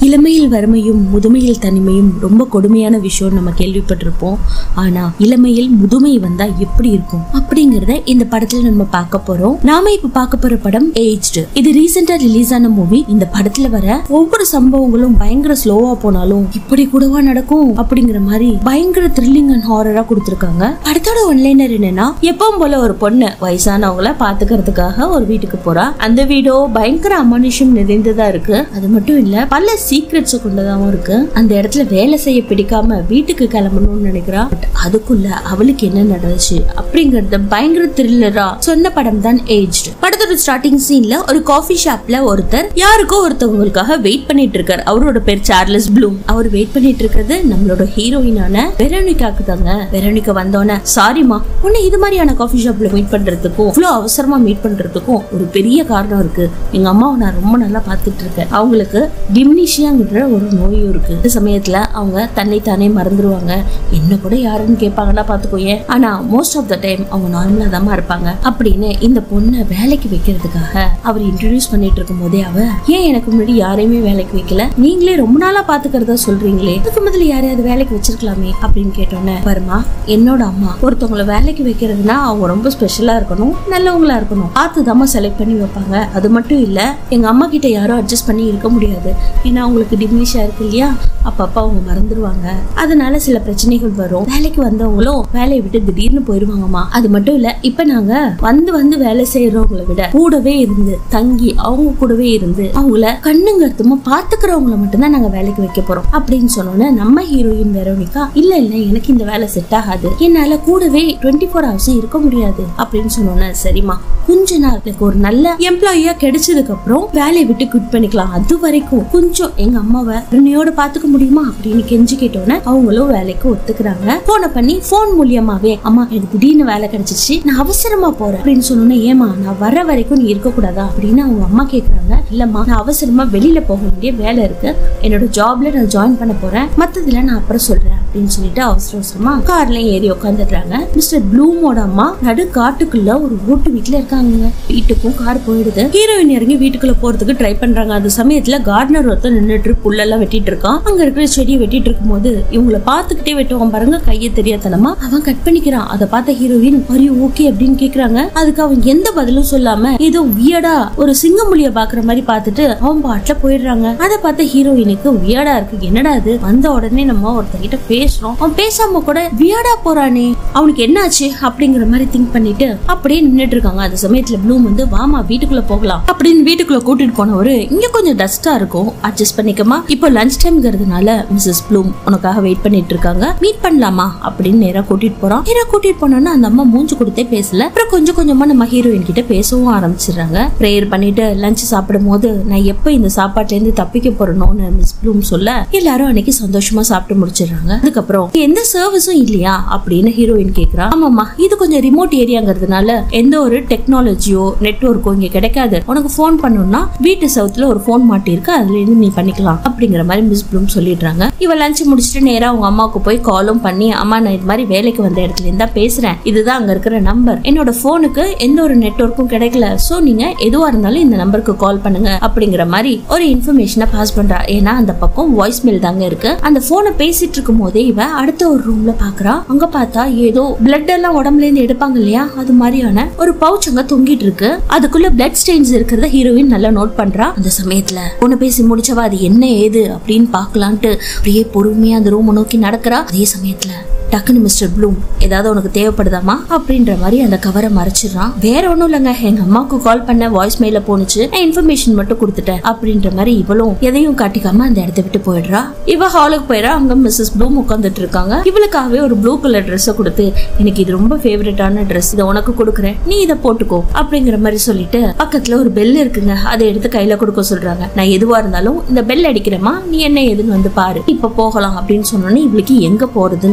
இளமையில் வறுமையும் முதுமையில் தனிமையும் ரொம்ப கொடுமையான விஷயம் நம்ம கேள்விப்பட்டிருப்போம் ஆனா இளமையில் முதுமை வந்தா எப்படி இருக்கும் அப்படிங்கறத இந்த படத்துல நம்ம பார்க்க போறோம் நாம இப்ப பார்க்க போற படம் ஏஜ்டு இது ரீசெண்டா ரிலீஸ் ஆன மூவி இந்த படத்துல வர ஒவ்வொரு சம்பவங்களும் பயங்கர ஸ்லோவா போனாலும் இப்படி கூடவா நடக்கும் அப்படிங்கிற மாதிரி பயங்கர த்ரில்லிங் அண்ட் ஹாரரா கொடுத்திருக்காங்க படத்தோட ஒன்லைனர் என்னன்னா எப்பவும் போல ஒரு பொண்ணு வயசானவங்கள பாத்துக்கிறதுக்காக ஒரு வீட்டுக்கு போறா அந்த வீடோ பயங்கர அமானுஷம் நிறைந்ததா இருக்கு அது மட்டும் இல்ல பல சீக்ரெட்ஸ் கொண்டதாவும் இருக்கு அந்த இடத்துல வேலை செய்ய பிடிக்காம வீட்டுக்கு கிளம்பணும்னு நினைக்கிறா பட் அதுக்குள்ள அவளுக்கு என்ன நடந்துச்சு அப்படிங்கறத பயங்கர த்ரில்லரா சொன்ன படம் தான் ஏஜ்டு படத்தோட ஸ்டார்டிங் சீன்ல ஒரு காஃபி ஷாப்ல ஒருத்தர் யாருக்கோ ஒருத்தவங்களுக்காக வெயிட் பண்ணிட்டு இருக்காரு அவரோட பேர் சார்லஸ் ப்ளூம் அவர் வெயிட் பண்ணிட்டு இருக்கிறது நம்மளோட ஹீரோயினான வெரோனிகாக்கு தாங்க வெரோனிகா வந்தோன்னே சாரிமா உன்னை இது மாதிரியான காஃபி ஷாப்ல மீட் பண்றதுக்கும் இவ்வளவு அவசரமா மீட் பண்றதுக்கும் ஒரு பெரிய காரணம் இருக்கு எங்க அம்மாவை நான் ரொம்ப நல்லா பார்த்துட்டு இருக்கேன் அவங்களுக்கு டிம்னிஷியாங்கிற ஒரு நோயும் இருக்கு இந்த சமயத்துல அவங்க தன்னை தானே மறந்துடுவாங்க என்ன கூட யாருன்னு கேட்பாங்கன்னா பாத்துக்கோயேன் ஆனா மோஸ்ட் ஆஃப் த டைம் அவங்க நார்மலா தான் இருப்பாங்க அப்படின்னு இந்த பொண்ணை வேலைக்கு வைக்கிறதுக்காக அவர் இன்ட்ரடியூஸ் பண்ணிட்டு இருக்கும் போதே அவ ஏன் எனக்கு முன்னாடி யாரையுமே வேலைக்கு வைக்கல நீங்களே ரொம்ப நாளா பாத்துக்கிறதா சொல்றீங்களே இதுக்கு முதல்ல யாரையாவது வேலைக்கு வச்சிருக்கலாமே அப்படின்னு கேட்டோன்னே வருமா என்னோட அம்மா ஒருத்தவங்களை வேலைக்கு வைக்கிறதுனா அவங்க ரொம்ப ஸ்பெஷலா இருக்கணும் நல்லவங்களா இருக்கணும் பார்த்துதாம்மா செலக்ட் பண்ணி வைப்பாங்க அது மட்டும் இல்ல எங்க அம்மா கிட்ட யாரும் அட்ஜஸ்ட் பண்ணி இருக்க முடியாது ஏன்னா அவங்களுக்கு டிமினிஷா இருக்கு இல்லையா அப்பப்ப அவங்க மறந்துடுவாங்க அதனால சில பிரச்சனைகள் வரும் வேலைக்கு வந்தவங்களும் வேலையை விட்டு திடீர்னு போயிருவாங்கம்மா அது மட்டும் இல்ல இப்ப நாங்க வந்து வந்து வேலை செய்யறவங்களை விட கூடவே இருந்து தங்கி அவங்க கூடவே இருந்து அவங்கள கண்ணுங்கருத்துமா பாத்துக்கிறவங்கள மட்டும்தான் நாங்க வேலைக்கு வைக்க போறோம் அப்படின்னு சொன்னோன்னே நம்ம ஹீரோயின் வெரோனிகா இல்ல இல்ல எனக்கு இந்த வேலை செட் ஆகாது என்னால கூடவே டுவெண்ட்டி ஃபோர் ஹவர்ஸ் இருக்க முடியாது அப்படின்னு சொன்னோன்னே சரிம்மா கொஞ்ச நாள் எனக்கு ஒரு நல்ல எம்ப்ளாயியா கிடைச்சதுக்கு அப்புறம் வேலையை விட்டு குட் பண்ணிக்கலாம் அது வரைக்கும் கொஞ்சம் எங்க அம்மாவை என்னையோட பாத்துக்க முடியுமா அப்படின்னு கெஞ்சி கேட்டோன்னே அவங்களும் வேலைக்கு ஒத்துக்கிறாங்க போனை பண்ணி போன் மூலியமாவே அம்மா எனக்கு திடீர்னு வேலை கிடைச்சிச்சு நான் அவசரமா போறேன் அப்படின்னு சொன்னோன்னே ஏமா நான் வர வரைக்கும் நீ இருக்க கூடாதா அப்படின்னு அவங்க அம்மா கேக்குறாங்க இல்லம்மா நான் அவசரமா வெளியில போக வேண்டிய வேலை இருக்கு என்னோட ஜாப்ல நான் ஜாயின் பண்ண போறேன் மத்ததுல நான் அப்புறம் சொல்றேன் அப்படின்னு சொல்லிட்டு அவசர அவசரமா கார்ல ஏறி உட்காந்துடுறாங்க மிஸ்டர் ப்ளூமோட அம்மா நடு காட்டுக்குள்ள ஒரு ஓட்டு வீட்டுல இருக்காங்க வீட்டுக்கும் கார் போயிடுது ஹீரோயின் இறங்கி வீட்டுக்குள்ள போறதுக்கு ட்ரை பண்றாங்க அந்த சமயத்துல கார்டனர் ஒருத்தர் நின்னுட்டு புல்லெல்லாம் வெட்டிட்டு இருக்கான் அங்க இருக்கிற செடியை வெட்டிட்டு இருக்கும்போது இவங்கள பாத்துக்கிட்டே வெட்டுவான் பாருங்க கையை தெரியாதனமா அவன் கட் பண்ணிக்கிறான் அதை பார்த்த ஹீரோயின் அரி ஓகே அப்படின்னு கேக்குறாங்க அதுக்கு அவன் எந்த பதிலும் சொல்லாம ஏதோ வியடா ஒரு சிங்கமுலிய பாக்குற மாதிரி பார்த்துட்டு அவன் பாட்டுல போயிடுறாங்க அதை பார்த்த ஹீரோயினுக்கு வியடா இருக்கு என்னடா அது வந்த உடனே நம்ம ஒருத்தங்கிட்ட பேசுறோம் அவன் பேசாம கூட வியடா போறானே அவனுக்கு என்னாச்சு அப்படிங்கிற மாதிரி திங்க் பண்ணிட்டு அப்படியே நின்னுட்டு இருக்காங்க அந்த சமயத்துல ப்ளூம் வந்து வாமா வீட்டுக்குள்ள போகலாம் அப்படின்னு வீட்டுக்குள்ள கூட்டிட்டு போனவரு இங்க கொஞ்சம் டஸ்டா இருக்கும் அட்ஜஸ்ட் பண்ணிக்கமா இப்போ லஞ்ச் டைம்ங்கிறதுனால மிஸ்ஸஸ் ப்ளூம் உனக்காக வெயிட் பண்ணிட்டு இருக்காங்க மீட் பண்ணலாமா அப்படின்னு நேரா கூட்டிட்டு போறான் நேரா கூட்டிட்டு போனோன்னா அந்த அம்மா மூஞ்சி கொடுத்தே பேசல அப்புறம் கொஞ்சம் கொஞ்சமா நம்ம ஹீரோயின் கிட்ட பேசவும் ஆரம்பிச்சிடுறாங்க ப்ரேயர் பண்ணிட்டு லஞ்ச் சாப்பிடும் போது நான் எப்ப இந்த சாப்பாட்டுல இருந்து தப்பிக்க போறணும்னு மிஸ் ப்ளூம் சொல்ல எல்லாரும் அன்னைக்கு சந்தோஷமா சாப்பிட்டு முடிச்சிடுறாங்க அதுக்கப்புறம் எந்த சர்வீஸும் இல்லையா அப்படின்னு ஹீரோயின் கேக்குறா ஆமாமா இது கொஞ்சம் ரிமோட் ஏரியாங்கிறதுனால எந்த ஒரு டெக்னாலஜியோ நெட்ஒர்க்கோ இங்க கிடைக்காது உனக்கு ஃபோன் பண்ணணும்னா வீட்டு சவுத்துல ஒரு ஃபோன் மாட்டி இருக்கு அதுல இருந்து நீ பண்ணிக்கலாம் அப்படிங்கிற மாதிரி மிஸ் ப்ளூம் சொல்லிடுறாங்க இவ லஞ்ச் முடிச்சுட்டு நேரா அவங்க அம்மாவுக்கு போய் காலும் பண்ணி அம்மா நான் இது மாதிரி வேலைக்கு வந்த இடத்துல இருந்தா பேசுறேன் இதுதான் அங்க இருக்கிற நம்பர் என்னோட போனுக்கு எந்த ஒரு நெட்ஒர்க்கும் கிடைக்கல சோ நீங்க எதுவா இருந்தாலும் இந்த நம்பருக்கு கால் பண்ணுங்க அப்படிங்கிற மாதிரி ஒரு இன்ஃபர்மேஷனை பாஸ் பண்றா ஏன்னா அந்த பக்கம் வாய்ஸ் மெயில் தாங்க இருக்கு அந்த போனை பேசிட்டு இருக்கும் போதே இவ அடுத்த ஒரு ரூம்ல பாக்குறா அங்க பார்த்தா ஏதோ பிளட் எல்லாம் உடம்புல இருந்து எடுப்பாங்க இல்லையா அது மாதிரியான ஒரு பவுச் அங்க தொங்கிட்டு இருக்கு அதுக்குள்ள பிளட் ஸ்டெயின்ஸ் இருக்கிறத ஹீரோயின் நல்லா நோட் பண்றா அந்த சமயத்துல பொண்ணு பேசி முடிச்சவா அது என்ன ஏது அப்படின்னு பாக்கலான்ட்டு அப்படியே பொறுமையா அந்த ரூம் நோக்கி நடக்கிறா அதே சமயத்துல டக்குன்னு மிஸ்டர் ப்ளூம் ஏதாவது உனக்கு தேவைப்படுதாமா அப்படின்ற மாதிரி அந்த கவரை மறைச்சிடுறான் வேற ஒண்ணும் இல்லைங்க எங்க அம்மாவுக்கு கால் பண்ண வாய்ஸ் மெயில போனுச்சு நான் இன்ஃபர்மேஷன் மட்டும் கொடுத்துட்டேன் அப்படின்ற மாதிரி இவளும் எதையும் காட்டிக்காம அந்த இடத்த விட்டு போயிடுறா இவ ஹாலுக்கு போயிடா அங்க மிஸ்ஸஸ் ப்ளூம் உட்காந்துட்டு இருக்காங்க இவளுக்காகவே ஒரு ப்ளூ கலர் ட்ரெஸ்ஸை கொடுத்து எனக்கு இது ரொம்ப ஃபேவரட்டான ட்ரெஸ் இதை உனக்கு கொடுக்குறேன் நீ இதை போட்டுக்கோ அப்படிங்கிற மாதிரி சொல்லிட்டு பக்கத்துல ஒரு பெல் இருக்குங்க அதை எடுத்து கையில கொடுக்க சொல்றாங்க நான் எதுவா இருந்தாலும் இந்த பெல் அடிக்கிறேமா நீ என்ன ஏதுன்னு வந்து பாரு இப்ப போகலாம் அப்படின்னு சொன்னோன்னே இவளுக்கு எங்க போறதுன்னு தெரியல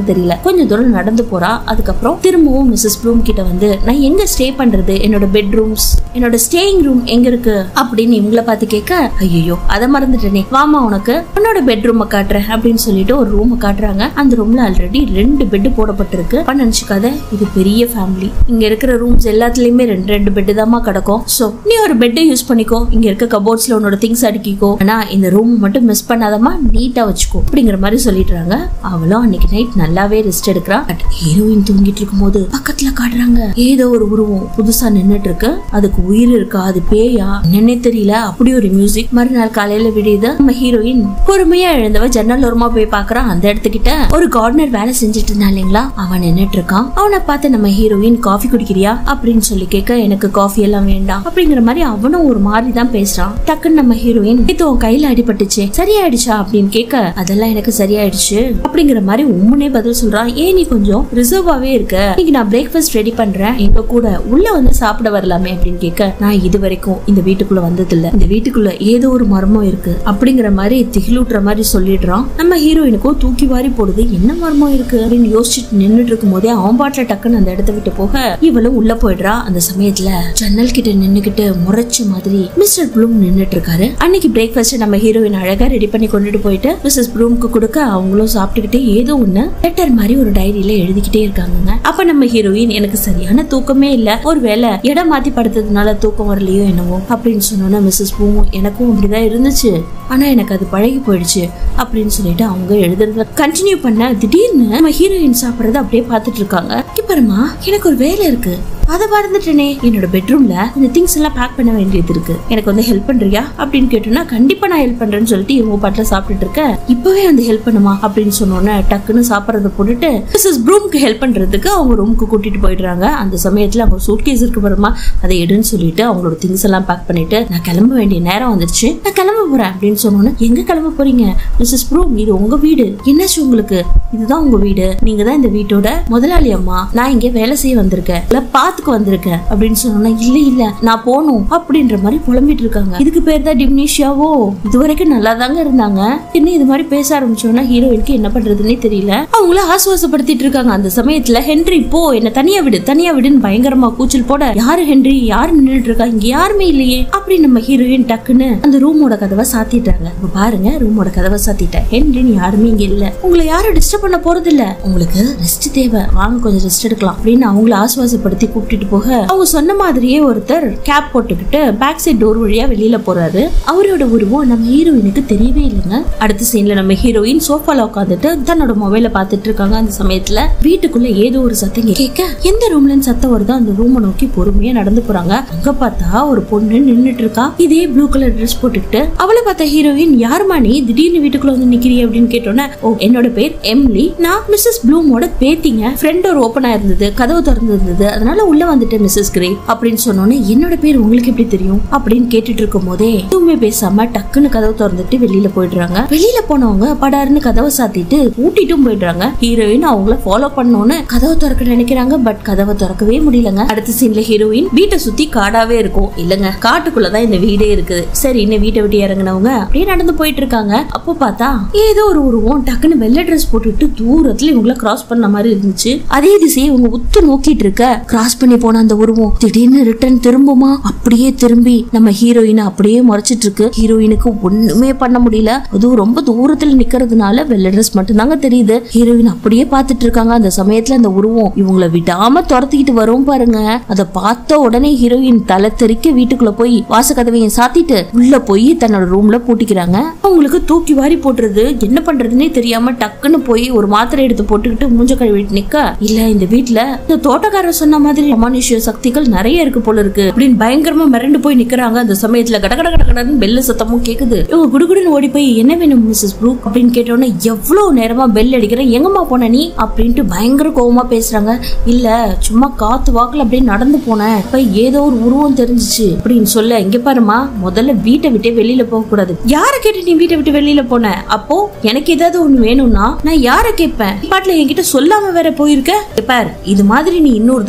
கொஞ்சம் தூரம் நடந்து போறா அதுக்கப்புறம் திரும்பவும் மிஸ்ஸஸ் ப்ளூம் கிட்ட வந்து நான் எங்க ஸ்டே பண்றது என்னோட பெட்ரூம்ஸ் என்னோட ஸ்டேயிங் ரூம் எங்க இருக்கு அப்படின்னு இவங்கள பார்த்து கேட்க ஐயோ அதை மறந்துட்டேனே வாமா உனக்கு உன்னோட பெட்ரூமை காட்டுறேன் அப்படின்னு சொல்லிட்டு ஒரு ரூமை காட்டுறாங்க அந்த ரூம்ல ஆல்ரெடி ரெண்டு பெட் போடப்பட்டிருக்கு அப்ப நினைச்சுக்காத இது பெரிய ஃபேமிலி இங்க இருக்கிற ரூம்ஸ் எல்லாத்துலயுமே ரெண்டு ரெண்டு பெட் தாமா கிடக்கும் சோ நீ ஒரு பெட்டை யூஸ் பண்ணிக்கோ இங்க இருக்க கபோர்ட்ஸ்ல உன்னோட திங்ஸ் அடுக்கிக்கோ ஆனா இந்த ரூம் மட்டும் மிஸ் பண்ணாதமா நீட்டா வச்சுக்கோ அப்படிங்கிற மாதிரி சொல்லிடுறாங்க அவளும் அன்னைக்கு நைட் நல்லாவே ரெஸ்ட் எடுக்கிறா பட் ஹீரோயின் தூங்கிட்டு இருக்கும்போது பக்கத்துல காட்டுறாங்க ஏதோ ஒரு உருவம் புதுசா நின்னுட்டு இருக்கு அதுக்கு உயிர் இருக்கா அது பேயா என்னன்னே தெரியல அப்படி ஒரு மியூசிக் மறுநாள் காலையில விடியுது நம்ம ஹீரோயின் பொறுமையா எழுந்தவ ஜன்னல் ஓரமா போய் பாக்குறான் அந்த இடத்துக்கிட்ட ஒரு கார்டனர் வேலை செஞ்சுட்டு இருந்தா இல்லைங்களா அவன் நின்னுட்டு இருக்கான் அவனை பார்த்து நம்ம ஹீரோயின் காஃபி குடிக்கிறியா அப்படின்னு சொல்லி கேட்க எனக்கு காஃபி எல்லாம் வேண்டாம் அப்படிங்கிற மாதிரி அவனும் ஒரு மாதிரி தான் பேசுறான் டக்குன்னு நம்ம ஹீரோயின் இது உன் கையில அடிபட்டுச்சு சரியாயிடுச்சா அப்படின்னு கேட்க அதெல்லாம் எனக்கு சரியாயிடுச்சு அப்படிங்கிற மாதிரி உம்முனே பதில் சொல்றான் ஏன் நீ கொஞ்சம் ரிசர்வாவே இருக்க இன்னைக்கு நான் பிரேக்ஃபாஸ்ட் ரெடி பண்றேன் எங்க கூட உள்ள வந்து சாப்பிட வரலாமே அப்படின்னு கேட்க நான் இது வரைக்கும் இந்த வீட்டுக்குள்ள வந்தது இல்ல இந்த வீட்டுக்குள்ள ஏதோ ஒரு மர்மம் இருக்கு அப்படிங்கிற மாதிரி திகிலூட்டுற மாதிரி சொல்லிடுறான் நம்ம ஹீரோயினுக்கும் தூக்கி வாரி போடுது என்ன மர்மம் இருக்கு அப்படின்னு யோசிச்சுட்டு நின்னுட்டு இருக்கும் போதே அவன் பாட்டுல டக்குன்னு அந்த இடத்த விட்டு போக இவளும் உள்ள போயிடுறா அந்த சமயத்துல ஜன்னல் கிட்ட நின்னுகிட்டு முறைச்ச மாதிரி மிஸ்டர் ப்ளூம் நின்னுட்டு இருக்காரு அன்னைக்கு பிரேக்ஃபாஸ்ட் நம்ம ஹீரோயின் அழகா ரெடி பண்ணி கொண்டுட்டு போயிட்டு மிஸ்ஸஸ் ப்ளூம்க்கு கொடுக்க அவங்களும் சாப்பிட்டுக்கிட்டே ஏதோ ஒண்ணு லெட்டர் மாதிரி ஒரு டைரியில எழுதிக்கிட்டே இருக்காங்க அப்ப நம்ம ஹீரோயின் எனக்கு சரியான தூக்கமே இல்ல ஒருவேளை இடம் மாத்தி படுத்ததுனால தூக்கம் வரலையோ என்னவோ அப்படின்னு சொன்னோன்னா மிஸ்ஸஸ் ப்ளூமும் எனக்கும் அப்படிதான் இருந்துச்சு ஆனா எனக்கு அது பழகி போயிடுச்சு அப்படின்னு சொல்லிட்டு அவங்க எழுதுறத கண்டினியூ பண்ண திடீர்னு நம்ம ஹீரோயின் சாப்பிடறத அப்படியே பார்த்துட்டு இருக்காங்க இப்பறமா எனக்கு ஒரு வேலை இருக்கு அதை மறந்துட்டேனே என்னோட பெட்ரூம்ல இந்த திங்ஸ் எல்லாம் பேக் பண்ண வேண்டியது இருக்கு எனக்கு வந்து ஹெல்ப் பண்றியா அப்படின்னு கேட்டோம்னா கண்டிப்பா நான் ஹெல்ப் பண்றேன்னு சொல்லிட்டு இவங்க பாட்டுல சாப்பிட்டுட்டு இருக்க இப்பவே வந்து ஹெல்ப் பண்ணுமா அப்படின்னு சொன்னோன்னே டக்குன்னு சாப்பிடறத போட்டுட்டு மிஸ்ஸஸ் ப்ரூம்க்கு ஹெல்ப் பண்றதுக்கு அவங்க ரூமுக்கு கூட்டிட்டு போயிடுறாங்க அந்த சமயத்துல அவங்க சூட் கேஸ் இருக்கு பாருமா அதை எடுன்னு சொல்லிட்டு அவங்களோட திங்ஸ் எல்லாம் பேக் பண்ணிட்டு நான் கிளம்ப வேண்டிய நேரம் வந்துருச்சு நான் கிளம்ப போறேன் அப்படின்னு சொன்னோன்னே எங்க கிளம்ப போறீங்க மிஸ்ஸஸ் ப்ரூம் இது உங்க வீடு என்னாச்சு உங்களுக்கு இதுதான் உங்க வீடு நீங்க தான் இந்த வீட்டோட முதலாளி அம்மா நான் இங்க வேலை செய்ய வந்திருக்கேன் இல்ல பாத்துக்கு வந்திருக்கேன் அப்படின்னு சொன்னா இல்ல இல்ல நான் போகணும் அப்படின்ற மாதிரி புலம்பிட்டு இருக்காங்க இதுக்கு பேர் தான் டிம்னீஷியாவோ இது வரைக்கும் நல்லா தாங்க இருந்தாங்க இன்னும் இது மாதிரி பேச ஆரம்பிச்சோன்னா ஹீரோயினுக்கு என்ன பண்றதுன்னே தெரியல அவங்கள ஆசுவாசப்படுத்திட்டு இருக்காங்க அந்த சமயத்துல ஹென்றி போ என்ன தனியா விடு தனியா விடுன்னு பயங்கரமா கூச்சல் போட யாரு ஹென்றி யாரு நின்னுட்டு இருக்கா இங்க யாருமே இல்லையே அப்படி நம்ம ஹீரோயின் டக்குன்னு அந்த ரூமோட கதவை சாத்திட்டாங்க இப்ப பாருங்க ரூமோட கதவை சாத்திட்டேன் ஹென்றின்னு யாருமே இங்க இல்ல உங்களை யாரும் டிஸ்டர்ப் பண்ண போறது இல்ல உங்களுக்கு ரெஸ்ட் தேவை வாங்க கொஞ்சம் ரெஸ்ட் எடுக்கலாம் அப்படின்னு அவங்கள ஆசுவாசப்படுத்தி கூப்பிட்டுட்டு போக அவங்க சொன்ன மாதிரியே ஒருத்தர் கேப் போட்டுக்கிட்டு பேக் சைட் டோர் வழியா வெளியில போறாரு அவரோட உருவம் நம்ம ஹீரோயினுக்கு தெரியவே இல்லைங்க அடுத்த சீன்ல நம்ம ஹீரோயின் சோஃபால உட்காந்துட்டு தன்னோட மொபைல பாத்துட்டு இருக்காங்க அந்த சமயத்துல வீட்டுக்குள்ள ஏதோ ஒரு சத்தம் கேட்க எந்த ரூம்ல இருந்து சத்தம் வருதோ அந்த ரூமை நோக்கி பொறுமையா நடந்து போறாங்க அங்க பார்த்தா ஒரு பொண்ணு நின்னுட்டு இருக்கா இதே ப்ளூ கலர் ட்ரெஸ் போட்டுக்கிட்டு அவளை பார்த்த ஹீரோயின் யாருமா நீ திடீர்னு வீட்டுக்குள்ள வந்து நிக்கிறிய அப்படின்னு கேட்டோன்னே ஓ என்னோட பேர் எம்லி நான் மிஸ்ஸஸ் ப்ளூமோட பேத்திங்க ஃப்ரெண்ட் டோர் ஓப்பனா இருந்தது கதவு திறந்து இருந்தது அதனால உள்ள வந்துட்டேன் மிஸ்ஸஸ் கிரே அப்படின்னு சொன்னோன்னே என்னோட பேர் உங்களுக்கு எப்படி தெரியும் அப்படின்னு கேட்டுட்டு இருக்கும் போதே எதுவுமே பேசாம டக்குன்னு கதவு திறந்துட்டு வெளியில போயிடுறாங்க வெளியில போனவங்க படாருன்னு கதவை சாத்திட்டு ஊட்டிட்டும் போயிடுறாங்க ஹீரோயின் அவங்கள ஃபாலோ பண்ணோன்னு கதவை திறக்க நினைக்கிறாங்க பட் கதவை திறக்கவே முடியலங்க அடுத்த சீன்ல ஹீரோயின் வீட்டை சுத்தி காடாவே இருக்கும் இல்லங்க காட்டுக்குள்ளதான் இந்த வீடே இருக்குது சரி இன்னும் வீட்டை விட்டு இறங்குனவங்க அப்படியே நடந்து போயிட்டு இருக்காங்க அப்போ பார்த்தா ஏதோ ஒரு உருவம் டக்குன்னு வெள்ளை ட்ரெஸ் போட்டுட்டு தூரத்துல இவங்கள கிராஸ் பண்ண மாதிரி இருந்துச்சு அதே திசையை இவங்க உத்து நோக்கிட்டு இருக்க கிராஸ் பண்ணி போன அந்த உருவம் திடீர்னு ரிட்டர்ன் திரும்புமா அப்படியே திரும்பி நம்ம ஹீரோயினை அப்படியே முறைச்சிட்டு இருக்கு ஹீரோயினுக்கு ஒண்ணுமே பண்ண முடியல அதுவும் ரொம்ப தூரத்துல நிக்கிறதுனால வெள்ளை ட்ரெஸ் மட்டும்தாங்க தெரியுது ஹீரோயின் அப்படியே பார்த்துட்டு இருக்காங்க அந்த சமயத்துல அந்த உருவம் இவங்கள விடாம துரத்திக்கிட்டு வரும் பாருங்க அதை பார்த்த உடனே ஹீரோயின் தலை தெறிக்க வீட்டுக்குள்ள போய் வாசக்கதவையும் சாத்திட்டு உள்ள போய் தன்னோட ரூம்ல பூட்டிக்கிறாங்க அவங்களுக்கு தூக்கி வாரி போட்டுறது என்ன பண்றதுன்னே தெரியாம டக்குன்னு போய் ஒரு மாத்திரை எடுத்து போட்டுக்கிட்டு மூஞ்ச கழுவிட்டு நிக்க இல்ல இந்த வீட்ல இந்த தோட்டக்காரர் சொன்ன மாதிரி அமானுஷ்ய சக்திகள் நிறைய இருக்கு போல இருக்கு அப்படின்னு பயங்கரமா மிரண்டு போய் நிக்கிறாங்க அந்த சமயத்துல கடகட கடகடன்னு பெல்ல சத்தமும் கேக்குது இவங்க குடுகுடுன்னு ஓடி போய் என்ன வேணும் மிஸ்ஸஸ் ப்ரூக் அப்படின்னு கேட்டோன்னே எவ்வளவு நேரமா பெல் அடிக்கிறேன் எங்கம்மா போன நீ அப்படின்ட்டு பயங்கர கோவமா பேசுறாங்க இல்ல சும்மா காத்து வாக்குல அப்படியே நடந்து போனேன் அப்ப ஏதோ ஒரு உருவம் தெரிஞ்சுச்சு அப்படின்னு சொல்ல இங்க பாருமா முதல்ல வீட்டை விட்டே வெளியில போக கூடாது யார கேட்டு நீ வீட்டை விட்டு வெளியில போன அப்போ எனக்கு ஏதாவது ஒண்ணு வேணும்னா நான் யார கேட்பேன் பாட்டுல என்கிட்ட சொல்லாம வேற போயிருக்க இங்க பார் இது மாதிரி நீ இன்னொரு தடவை பண்ணி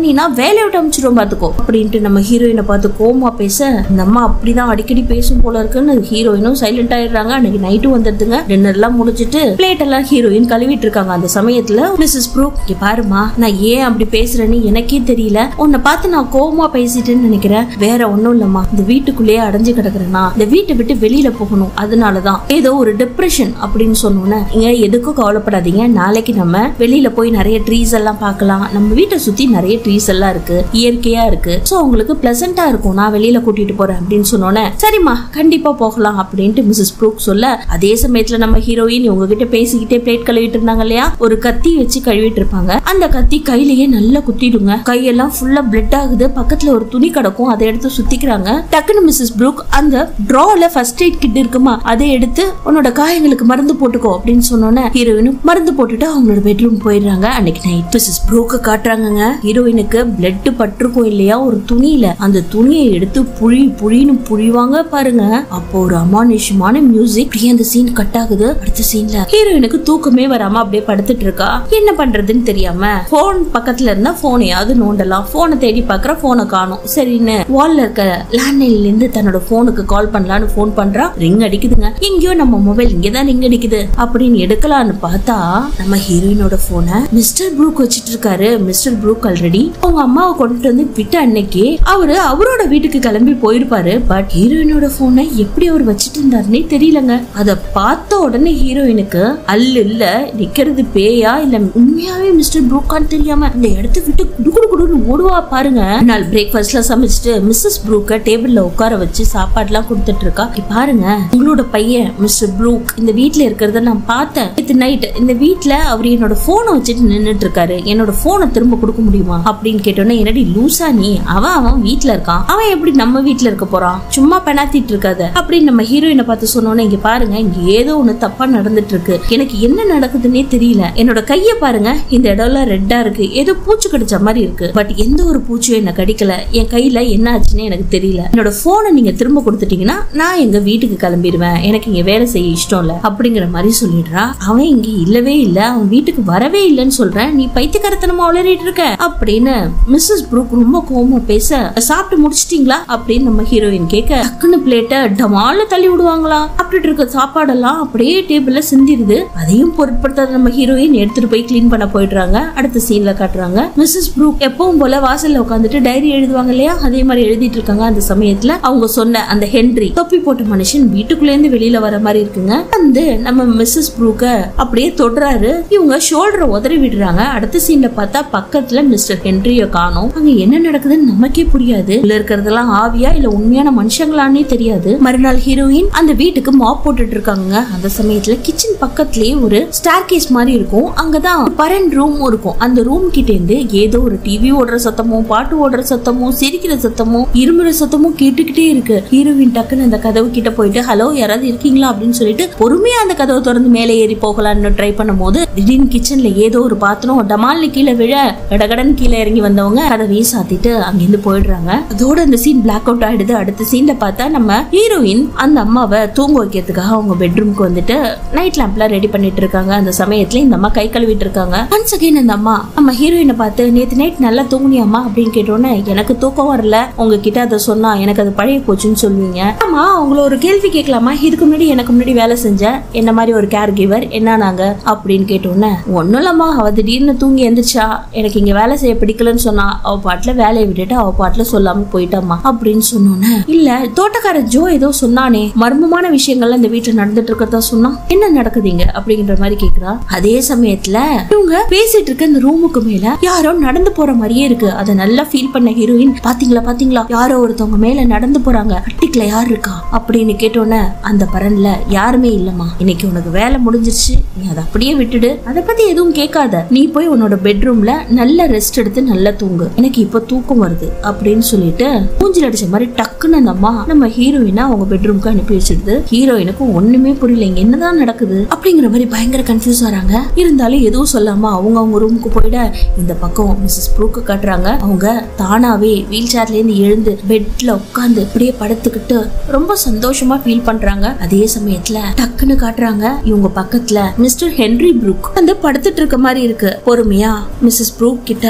பண்ணீங்கன்னா வேலையை விட்டு அமைச்சிடும் பாத்துக்கோ அப்படின்ட்டு நம்ம ஹீரோயினை பார்த்து கோமா பேச இந்த அம்மா அப்படிதான் அடிக்கடி பேசும் போல இருக்குன்னு ஹீரோயினும் சைலண்ட் ஆயிடுறாங்க அன்னைக்கு நைட்டும் வந்துடுதுங்க டின்னர் எல்லாம் முடிச்சிட்டு பிளேட் எல்லாம் ஹீரோயின் கழுவிட்டு இருக்காங்க அந்த சமயத்துல மிஸ்ஸஸ் ப்ரூக் இங்க பாருமா நான் ஏன் அப்படி பேசுறேன்னு எனக்கே தெரியல உன்னை பார்த்து நான் கோவமா பேசிட்டேன்னு நினைக்கிறேன் வேற ஒண்ணும் இல்லம்மா இந்த வீட்டுக்குள்ளேயே அடைஞ்சு கிடக்குறேன்னா இந்த வீட்டை விட்டு வெளியில போகணும் அதனாலதான் ஏதோ ஒரு டிப்ரெஷன் அப்படின்னு சொன்னோன்னே இங்க எதுக்கும் கவலைப்படாதீங்க நாளைக்கு நம்ம வெளியில போய் நிறைய ட்ரீஸ் எல்லாம் பார்க்கலாம் நம்ம வீட்டை சுத்தி நிறைய ட்ரீஸ் எல்லாம் இருக்கு இயற்கையா இருக்கு சோ உங்களுக்கு பிளசண்டா இருக்கும் நான் வெளியில கூட்டிட்டு போறேன் அப்படின்னு சொன்னோன்னே சரிம்மா கண்டிப்பா போகலாம் அப்படின்ட்டு மிஸ்ஸஸ் ப்ரூக் சொல்ல அதே சமயத்துல நம்ம ஹீரோயின் இவங்க கிட்ட பேசிக்கிட்டே பிளேட் கழுவிட்டு இருந்தாங்க இல்லையா ஒரு கத்தி வச்சு கழுவிட்டு இருப்பாங்க அந்த கத்தி கையிலேயே நல்லா குத்திடுங்க கையெல்லாம் ஃபுல்லா பிளட் ஆகுது பக்கத்துல ஒரு துணி கிடக்கும் அதை எடுத்து சுத்திக்கிறாங்க டக்குன்னு மிஸ்ஸஸ் ப்ரூக் அந்த ட்ரால ஃபர்ஸ்ட் எய்ட் கிட் இருக்குமா அதை எடுத்து உன்னோட காயங்களுக்கு மருந்து போட்டுக்கோ அப்படின்னு சொன்னோன்னே ஹீரோயினும் மருந்து போட்டுட்டு அவங்களோட பெட்ரூம் போயிடுறாங்க அன்னைக்கு நைட் மிஸ்ஸஸ் ப்ரூக்க காட்டுறாங்கங்க ஹீரோயினுக்கு பிளட் பட்டிருக்கும் இல்லையா ஒரு துணியில அந்த துணியை எடுத்து புழி புழின்னு புழிவாங்க பாருங்க அப்போ ஒரு அமானுஷமான மியூசிக் அப்படியே அந்த சீன் கட் ஆகுது அடுத்த சீன்ல ஹீரோயினுக்கு தூக்கமே வராம அப்படியே படுத்துட்டு இருக்கா என்ன பண்றதுன்னு தெரியாம போன் பக்கத்துல இருந்தா போனையாவது நோண்டலாம் போனை தேடி பாக்குற போனை காணும் சரின்னு வால்ல இருக்க லேண்ட்லைன்ல இருந்து தன்னோட போனுக்கு கால் பண்ணலான்னு போன் பண்றா ரிங் அடிக்குதுங்க எங்கேயோ நம்ம மொபைல் இங்கதான் ரிங் அடிக்குது அப்படின்னு எடுக்கலான்னு பார்த்தா நம்ம ஹீரோயினோட போனை மிஸ்டர் ப்ரூக் வச்சிட்டு இருக்காரு மிஸ்டர் ப்ரூக் ஆல்ரெடி அவங்க அம்மாவை கொண்டுட்டு வந்து விட்ட அன்னைக்கு அவரு அவரோட வீட்டுக்கு கிளம்பி போயிருப்பாரு பட் ஹீரோயினோட போனை எப்படி அவர் வச்சிட்டு இருந்தாருன்னே தெரியலங்க அத பார்த்த உடனே ஹீரோயினுக்கு அல்ல இல்ல நிக்கிறது பேயா இல்ல உண்மையாவே மிஸ்டர் ப்ரூக்கான்னு தெரியாம அந்த இடத்த விட்டு குடு குடு குடுன்னு ஓடுவா பாருங்க நாள் பிரேக்ஃபாஸ்ட்லாம் சமைச்சிட்டு மிஸ்ஸஸ் ப்ரூக்க டேபிள்ல உட்கார வச்சு சாப்பாடுலாம் கொடுத்துட்டு இருக்கா இங்க பாருங்க உங்களோட பையன் மிஸ்டர் ப்ரூக் இந்த வீட்ல இருக்கிறத நான் பார்த்தேன் நேத்து நைட் இந்த வீட்ல அவர் என்னோட போனை வச்சுட்டு நின்னுட்டு இருக்காரு என்னோட போனை திரும்ப கொடுக்க முடியுமா அப்படின்னு கேட்டோன்னே என்னடி லூசா நீ அவன் அவன் வீட்ல இருக்கான் அவன் எப்படி நம்ம வீட்ல இருக்க போறான் சும்மா பெனாத்திட்டு இருக்காத அப்படின்னு நம்ம ஹீரோயினை பார்த்து சொன்னோன்னே இங்க பாருங்க இங்க ஏதோ ஒண்ணு தப்பா நடந்துட்டு இருக்கு எனக்கு என்ன நடக்குதுன்னே தெரியல என்னோட கைய பாருங்க இந்த இடம்லாம் ரெட்டா இருக்கு ஏதோ பூச்சி கடிச்ச மாதிரி இருக்கு பட் எந்த ஒரு பூச்சியும் என்ன கடிக்கல என் கையில என்ன ஆச்சுன்னு எனக்கு தெரியல என்னோட போனை நீங்க திரும்ப கொடுத்துட்டீங்கன்னா நான் எங்க வீட்டுக்கு கிளம்பிடுவேன் எனக்கு இங்க வேலை செய்ய இஷ்டம் இல்ல அப்படிங்கிற மாதிரி சொல்லிடுறா அவன் இங்க இல்லவே இல்ல அவன் வீட்டுக்கு வரவே இல்லைன்னு சொல்றேன் நீ பைத்தியக்காரத்தனமா உளறிட்டு இருக்க அப்படின்னு மிஸ்ஸஸ் ப்ரூக் ரொம்ப கோவமா பேச சாப்பிட்டு முடிச்சிட்டீங்களா அப்படின்னு நம்ம ஹீரோயின் கேட்க டக்குன்னு பிளேட்டை டமால தள்ளி விடுவாங்களா சாப்பிட்டுட்டு இருக்க சாப்பாடெல்லாம் அப்படியே டேபிள்ல சிந்திருது அதையும் பொருட்படுத்தாத நம்ம ஹீரோயின் எடுத்துட்டு போய் க்ளீன் பண்ண போயிடுறாங்க அடுத்த சீன்ல காட்டுறாங்க மிஸ்ஸஸ் ப்ரூக் எப்பவும் போல வாசல்ல உட்காந்துட்டு டைரி எழுதுவாங்க இல்லையா அதே மாதிரி எழுதிட்டு இருக்காங்க அந்த சமயத்துல அவங்க சொன்ன அந்த ஹென்றி தொப்பி போட்ட மனுஷன் வீட்டுக்குள்ள இருந்து வெளியில வர மாதிரி இருக்குங்க வந்து நம்ம மிஸ்ஸஸ் ப்ரூக்க அப்படியே தொடுறாரு இவங்க ஷோல்டரை உதறி விடுறாங்க அடுத்த சீன்ல பார்த்தா பக்கத்துல மிஸ்டர் ஹென்ரிய காணோம் அங்க என்ன நடக்குதுன்னு நமக்கே புரியாது உள்ள இருக்கிறதெல்லாம் ஆவியா இல்ல உண்மையான மனுஷங்களான்னே தெரியாது மறுநாள் ஹீரோயின் அந்த வீட்டுக்கு மாப் போட்டுட்டு இருக்காங்க அந்த சமயத்துல கிச்சன் பக்கத்துலயே ஒரு ஸ்டார் கேஸ் மாதிரி இருக்கும் அங்கதான் பரன் ரூம் இருக்கும் அந்த ரூம் கிட்ட இருந்து ஏதோ ஒரு டிவி ஓடுற சத்தமும் பாட்டு ஓடுற சத்தமும் சிரிக்கிற சத்தமும் இருமுறை சத்தமும் கேட்டுக்கிட்டே இருக்கு ஹீரோயின் டக்குன்னு அந்த கதவு கிட்ட போயிட்டு ஹலோ யாராவது இருக்கீங்களா அப்படின்னு சொல்லிட்டு பொறுமையா அந்த கதவை திறந்து மேலே ஏறி போகலாம்னு ட்ரை பண்ணும்போது திடீர்னு கிச்சன்ல ஏதோ ஒரு பாத்திரம் டமால்னு கீழே விழ கடகடன் கீழே இறங்கி வந்தவங்க கதவையே சாத்திட்டு அங்கிருந்து போயிடுறாங்க அதோட அந்த சீன் பிளாக் அவுட் ஆயிடுது அடுத்த சீன்ல பார்த்தா நம்ம ஹீரோயின் அந்த அம்மாவை தூங்க வைக்கிறதுக்காக அவங்க பெட்ரூம்க்கு வந்துட்டு நைட் லேம்ப்லாம் ரெடி பண்ணிட்டு இருக்காங்க அந்த சமயத்துல இந்த அம்மா கை கழுவிட்டு இருக்காங்க ஒன்ஸ் அகைன் அந்த அம்மா நம்ம ஹீரோயினை பார்த்து நேத்து நைட் நல்லா தூங்குனியாமா அப்படின்னு கேட்டோன்னே எனக்கு தூக்கம் வரல உங்ககிட்ட அதை சொன்னா எனக்கு அது பழைய போச்சுன்னு சொல்லுவீங்க ஆமா உங்களை ஒரு கேள்வி கேட்கலாமா இதுக்கு முன்னாடி எனக்கு முன்னாடி வேலை செஞ்ச என்ன மாதிரி ஒரு கேர் கிவர் என்ன நாங்க அப்படின்னு கேட்டோன்னே ஒன்னும் இல்லம்மா அவ திடீர்னு தூங்கி எந்திரிச்சா எனக்கு இங்க வேலை செய்ய பிடிக்கலன்னு சொன்னா அவ பாட்டுல வேலையை விட்டுட்டு அவ பாட்டுல சொல்லாம போயிட்டாமா அப்படின்னு சொன்னோன்னே இல்ல தோட்டக்கார ஜோ ஏதோ சொன்னானே மர்மமான விஷயங்கள்லாம் இந்த வீட்டுல நடந்துட்டு இருக்கிறதா சொன்னா என்ன நடக்குதுங்க அப்படிங்கிற மாதிரி கேக்குறா அதே சமயத்துல இவங்க பேசிட்டு இருக்க இந்த ரூமுக்கு மேல யாரோ நடந்து போற மாதிரியே இருக்கு அதை நல்லா ஃபீல் பண்ண ஹீரோயின் பாத்தீங்களா பாத்தீங்களா யாரோ ஒருத்தவங்க மேல நடந்து போறாங்க அட்டிக்குல யார் இருக்கா அப்படின்னு கேட்டோன்னே அந்த பரன்ல யாருமே இல்லம்மா இன்னைக்கு உனக்கு வேலை முடிஞ்சிருச்சு நீ அதை அப்படியே விட்டுடு அதை பத்தி எதுவும் கேட்காத நீ போய் உன்னோட பெட்ரூம்ல நல்ல ரெஸ்ட் எடுத்து நல்லா தூங்கு எனக்கு இப்ப தூக்கம் வருது அப்படின்னு சொல்லிட்டு மூஞ்சில் அடிச்ச மாதிரி டக்குன்னு அந்த அம்மா நம்ம ஹீரோயினை அவங்க பெட்ரூம்க்கு அனுப்பி வச்சிடுது ஹீரோயினுக்கு ஒண்ணுமே புரியல இங்க என்னதான் நடக்குது அப்படிங்கிற மாதிரி பயங்கர கன்ஃபியூஸ் ஆறாங்க இருந்தாலும் எதுவும் சொல்லாம அவங்க அவங்க ரூமுக்கு போயிட இந்த பக்கம் மிஸ்ஸஸ் ப்ரூக்கு காட்டுறாங்க அவங்க தானாவே வீல் சேர்ல இருந்து எழுந்து பெட்ல உட்காந்து அப்படியே படுத்துக்கிட்டு ரொம்ப சந்தோஷமா ஃபீல் பண்றாங்க அதே சமயத்துல டக்குன்னு காட்டுறாங்க இவங்க பக்கத்துல மிஸ்டர் ஹென்ரி ப்ரூக் வந்து படுத்துட்டு இருக்க மாதிரி இருக்கு பொறுமையா மிஸ்ஸஸ் ப்ரூக் கிட்ட இங்க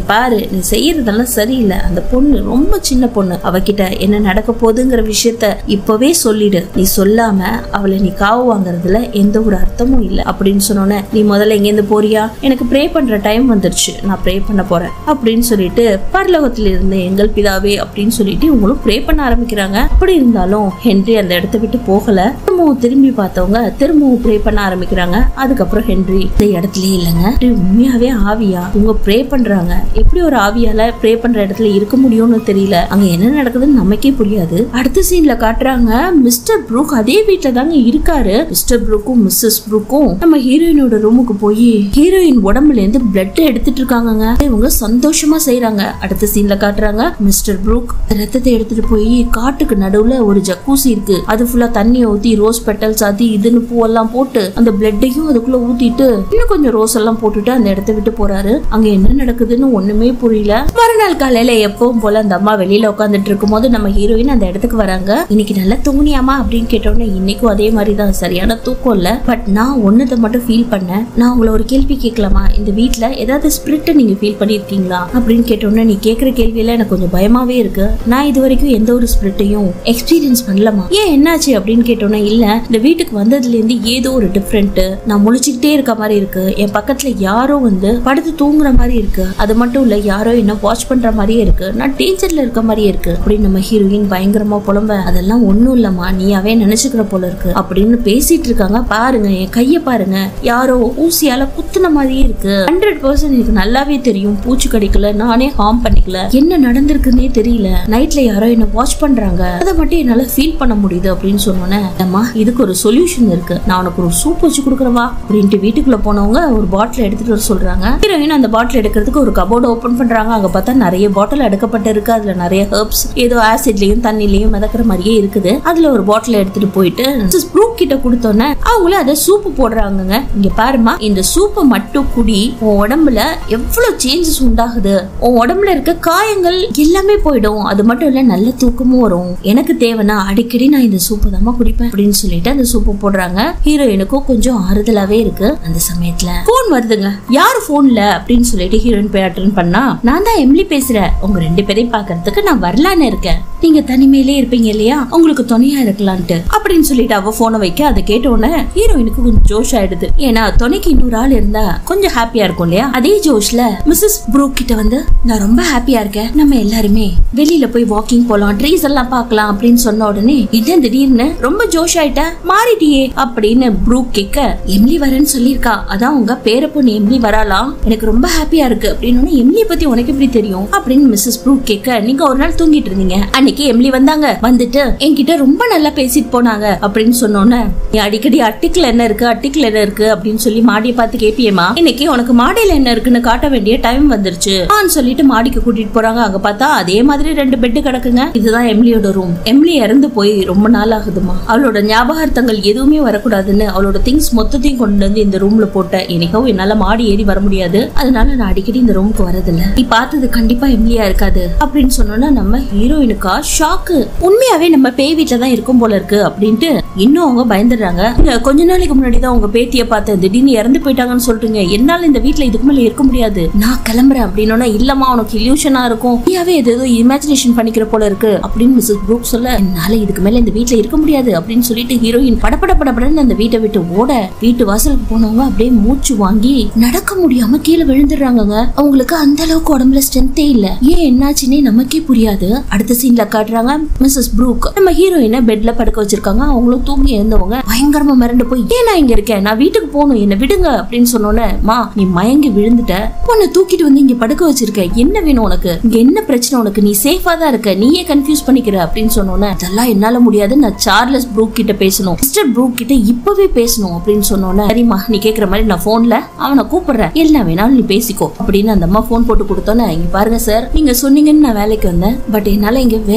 பாரு நீ செய்யறதெல்லாம் சரியில்லை அந்த பொண்ணு ரொம்ப சின்ன பொண்ணு அவகிட்ட என்ன நடக்க போகுதுங்கிற விஷயத்த இப்பவே சொல்லிடு நீ சொல்லாம அவளை நீ காவு வாங்குறதுல எந்த ஒரு அர்த்தமும் இல்லை அப்படின்னு சொன்னோன்னே நீ முதல்ல எங்கேருந்து போறியா எனக்கு ப்ரே பண்ற டைம் வந்துருச்சு நான் ப்ரே பண்ண போறேன் அப்படின்னு சொல்லிட்டு பரலோகத்தில் இருந்த எங்கள் பிதாவே அப்படின்னு சொல்லிட்டு இவங்களும் ப்ரே பண்ண ஆரம்பிக்கிறாங்க அப்படி இருந்தாலும் ஹென்றி அந்த இடத்த விட்டு போகல திரும்பவும் திரும்பி பார்த்தவங்க திரும்பவும் ப்ரே பண்ண ஆரம்பிக்கிறாங்க அதுக்கப்புறம் ஹென்றி இந்த இடத்துலயே இல்லைங்க ஹென்றி உண்மையாவே ஆவியா இவங்க ப்ரே பண்றாங்க எப்படி ஒரு ஆவியால ப்ரே பண்ற இடத்துல இருக்க முடியும்னு தெரியல அங்க என்ன நடக்குதுன்னு நமக்கே புரியாது அடுத்த சீன்ல காட்டுறாங்க மிஸ்டர் ப்ரூக் அதே வீட்ல தாங்க இருக்காரு மிஸ்டர் ப்ரூக்கும் மிஸ்ஸஸ் ப்ரூக்கும் நம்ம ஹீரோயினோட ரூமுக்கு போய் ஹீரோயின் உடம்புல இருந்து பிளட் எடுத்துட்டு இருக்காங்கங்க இவங்க சந்தோஷமா செய்றாங்க அடுத்த சீன்ல காட்டுறாங்க மிஸ்டர் ப்ரூக் ரத்தத்தை எடுத்துட்டு போய் காட்டுக்கு நடுவுல ஒரு ஜக்கூசி இருக்கு அது ஃபுல்லா தண்ணியை ஊத்தி ரோஸ் பெட்டல்ஸ் அது இதுன்னு பூவெல்லாம் போட்டு அந்த பிளட்டையும் அதுக்குள்ள ஊத்திட்டு இன்னும் கொஞ்சம் ரோஸ் எல்லாம் போட்டுட்டு அந்த இடத்த விட்டு போறாரு அங்க என்ன நடக்குதுன்னு ஒண்ணுமே புரியல மறுநாள் காலையில எப்பவும் போல அந்த அம்மா வெளியில உட்காந்துட்டு இருக்கும்போது நம்ம ஹீரோயின் அந்த இடத்துக்கு வராங்க இன்னைக்கு நல்லா தூங்குனியாமா அப்படின்னு கேட்டோன்னே இன்னைக்கும் அதே மாதிரி தான் சரியான தூக்கம் இல்ல பட் நான் ஒன்னதை மட்டும் ஃபீல் பண்ணேன் நான் உங்களை ஒரு கேள்வி கேட்கலாமா இந்த வீட்ல ஏதாவது ஸ்பிரிட் நீங்க ஃபீல் பண்ணிருக்கீங்களா அப்படின்னு கேட்டோன்னே நீ கேக்குற கேள்வியில எனக்கு கொஞ்சம் பயமாவே இருக்கு நான் இது வரைக்கும் எந்த ஒரு ஸ்பிரிட்டையும் எக்ஸ்பீரியன்ஸ் பண்ணலமா ஏன் என்னாச்சு அப்படின்னு கேட்டோன்னே இல்ல இந்த வீட்டுக்கு வந்ததுல இருந்து ஏதோ ஒரு டிஃப்ரெண்ட் நான் முழிச்சுக்கிட்டே இருக்க மாதிரி இருக்கு என் பக்கத்துல யாரோ வந்து படுத்து தூங்குற மாதிரி இருக்கு அது மட்டும் இல்ல யாரோ என்ன வாட்ச் பண்ற மாதிரியே இருக்கு நான் டேஞ்சர்ல இருக்க மாதிரியே இருக்கு அப்படின்னு நம்ம ஹீரோயின் பயங்கரமா புலம்ப அதெல்லாம் ஒண்ணும் இல்லம்மா நீயாவே நினைச்சுக்கிற போல இருக்கு அப்படின்னு பேசிட்டு இருக்காங்க பாருங்க என் கைய பாருங்க யாரோ ஊசியால குத்துன மாதிரியே இருக்கு ஹண்ட்ரட் பர்சன்ட் எனக்கு நல்லாவே தெரியும் பூச்சி கடிக்கல நானே ஹார்ம் பண்ணிக்கல என்ன நடந்திருக்குன்னே தெரியல நைட்ல யாரோ என்ன வாட்ச் பண்றாங்க அதை மட்டும் என்னால ஃபீல் பண்ண முடியுது அப்படின்னு சொன்னோன்னே அம்மா இதுக்கு ஒரு சொல்யூஷன் இருக்கு நான் உனக்கு ஒரு சூப் வச்சு கொடுக்குறவா அப்படின்ட்டு வீட்டுக்குள்ள போனவங்க ஒரு பாட்டில் எடுத்துட்டு வர சொல்றாங்க ஹீரோயின் அந்த பாட்டில் எடுக்கிறதுக்கு ஒரு கபோர்டு ஓபன் பண்றாங்க அங்க பார்த்தா நிறைய பாட்டில் எடுக்கப்பட்டு இருக்கு அதுல நிறைய ஹெர்ப்ஸ் ஏதோ ஆசிட்லயும் தண்ணிலையும் மிதக்கிற மாதிரியே இருக்குது அதுல ஒரு பாட்டில் எடுத்துட்டு போயிட்டு மிஸ்ஸஸ் ப்ரூக் கிட்ட கொடுத்தோன்னே அவங்களும் அதை சூப்பு போடுறாங்கங்க இங்க பாருமா இந்த சூப்பை மட்டும் குடி உன் உடம்புல எவ்வளவு சேஞ்சஸ் உண்டாகுது உன் உடம்புல இருக்க காயங்கள் எல்லாமே போயிடும் அது மட்டும் இல்ல நல்ல தூக்கமும் வரும் எனக்கு தேவைன்னா அடிக்கடி நான் இந்த சூப்பு தாமா குடிப்பேன் அப்படின்னு சொல்லிட்டு அந்த சூப்பு போடுறாங்க ஹீரோயினுக்கும் கொஞ்சம் ஆறுதலாவே இருக்கு அந்த சமயத்துல போன் வருதுங்க யாரு போன்ல அப்படின்னு சொல்லிட்டு ஹீரோயின் போய் அட்டன் பண்ணா நான் தான் எம்லி பேசுறேன் உங்க ரெண்டு பேரையும் பாக்குறதுக்கு நான் வரலான்னு இருக்கேன் நீங்க தனிமையிலே இருப்பீங்க இல்லையா உங்களுக்கு துணையா இருக்கலான்ட்டு அப்படின்னு சொல்லிட்டு அவ போனை வைக்க அதை கேட்ட உடனே ஹீரோயினுக்கு கொஞ்சம் ஜோஷ் ஆயிடுது ஏன்னா துணைக்கு இன்னொரு ஆள் இருந்தா கொஞ்சம் ஹாப்பியா இருக்கும் இல்லையா அதே ஜோஷ்ல மிஸ்ஸஸ் ப்ரூக் கிட்ட வந்து நான் ரொம்ப ஹாப்பியா இருக்கேன் நம்ம எல்லாருமே வெளியில போய் வாக்கிங் போலாம் ட்ரீஸ் எல்லாம் பார்க்கலாம் அப்படின்னு சொன்ன உடனே என்ன திடீர்னு ரொம்ப ஜோஷ் ஆயிட்ட மாறிட்டியே அப்படின்னு ப்ரூக் கேட்க எம்லி வரேன்னு சொல்லியிருக்கா அதான் உங்க பேர பொண்ணு எம்லி வராலாம் எனக்கு ரொம்ப ஹாப்பியா இருக்கு அப்படின்னு எம்லியை பத்தி உனக்கு எப்படி தெரியும் அப்படின்னு மிஸ்ஸஸ் ப்ரூக் கேட்க நீங்க ஒரு நாள் தூங்கிட்டு இருந்தீங்க அன்னைக்கு எம்லி வந்தாங்க வந்துட்டு என்கிட்ட ரொம்ப நல்லா பேசிட்டு போனாங்க அப்படின்னு சொன்னோன்னே நீ அடிக்கடி அட்டிக்கல என்ன இருக்கு அட்டிக்கல என்ன இருக்கு அப்படின்னு சொல்லி மாடியை பார்த்து கேப்பியேமா இன்னைக்கு உனக்கு மாடியில என்ன இருக்குன்னு காட்ட வேண்டிய டைம் வந்துருச்சு ஆன்னு சொல்லிட்டு மாடிக்கு கூட்டிட்டு போறாங்க அங்க பார்த்தா அதே மாதிரி ரெண்டு பெட் கிடக்குங்க இதுதான் எம்லியோட ரூம் எம்லி இறந்து போய் ரொம்ப நாள் ஆகுதுமா அவளோட ஞாபகார்த்தங்கள் எதுவுமே வரக்கூடாதுன்னு அவளோட திங்ஸ் மொத்தத்தையும் கொண்டு வந்து இந்த ரூம்ல போட்ட என்னைக்கோ என்னால மாடி ஏறி வர முடியாது அதனால நான் அடிக்கடி இந்த ரூமுக்கு வரதில்ல நீ பார்த்தது கண்டிப்பா எம்லியா இருக்காது அப்படின்னு சொன்னோன்னா நம்ம ஹீரோயினுக்கா ஷாக்கு உண்மையாவே நம்ம பேய் வீட்டுல தான் இருக்கும் போல இருக்கு அப்படின்ட்டு இன்னும் அவங்க பயந்துடுறாங்க இங்க கொஞ்ச நாளைக்கு முன்னாடி தான் உங்க பேத்திய பார்த்தேன் திடீர்னு இறந்து போயிட்டாங்கன்னு சொல்றீங்க என்னால இந்த வீட்ல இதுக்கு மேல இருக்க முடியாது நான் கிளம்புறேன் அப்படின்னா இல்லம்மா உனக்கு இல்யூஷனா இருக்கும் நீயாவே இது ஏதோ இமேஜினேஷன் பண்ணிக்கிற போல இருக்கு அப்படின்னு மிஸ்ஸஸ் ப்ரூக் சொல்ல என்னால இதுக்கு மேல இந்த வீட்ல இருக்க முடியாது அப்படின்னு சொல்லிட்டு ஹீரோயின் படபட படபடன்னு அந்த வீட்டை விட்டு ஓட வீட்டு வாசலுக்கு போனவங்க அப்படியே மூச்சு வாங்கி நடக்க முடியாம கீழே விழுந்துடுறாங்கங்க அவங்களுக்கு அந்த அளவுக்கு உடம்புல ஸ்ட்ரென்த்தே இல்ல ஏன் என்னாச்சுன்னே நமக்கே புரியாது அடுத்த சீன்ல காட்டுறாங்க மிஸ்ஸஸ் ப்ரூக் நம்ம ஹீரோயினை பெட்ல படுக்க வச்சிருக்காங்க அவங்களும் தூங்கி இருந்தவங்க பயங்கரமா மிரண்டு போய் ஏன் நான் இங்க இருக்கேன் நான் வீட்டுக்கு போகணும் என்ன விடுங்க அப்படின்னு சொன்னோன்னே மா நீ மயங்கி விழுந்துட்ட உன்னை தூக்கிட்டு வந்து இங்க படுக்க வச்சிருக்க என்ன வேணும் உனக்கு இங்க என்ன பிரச்சனை உனக்கு நீ சேஃபா தான் இருக்க நீயே கன்ஃபியூஸ் பண்ணிக்கிற அப்படின்னு சொன்னோன்னே இதெல்லாம் என்னால முடியாது நான் சார்லஸ் ப்ரூக் கிட்ட பேசணும் மிஸ்டர் ப்ரூக் கிட்ட இப்பவே பேசணும் அப்படின்னு சொன்னோன்னே சரிம்மா நீ கேக்குற மாதிரி நான் போன்ல அவனை கூப்பிடுறேன் என்ன வேணாலும் நீ பேசிக்கோ அப்படின்னு அந்த அம்மா போன் போட்டு கொடுத்தோன்னே இங்க பாருங்க சார் நீங்க சொன்னீங்கன்னு நான் வேலைக்கு வந்தேன் பட் என்னால இங்க வேற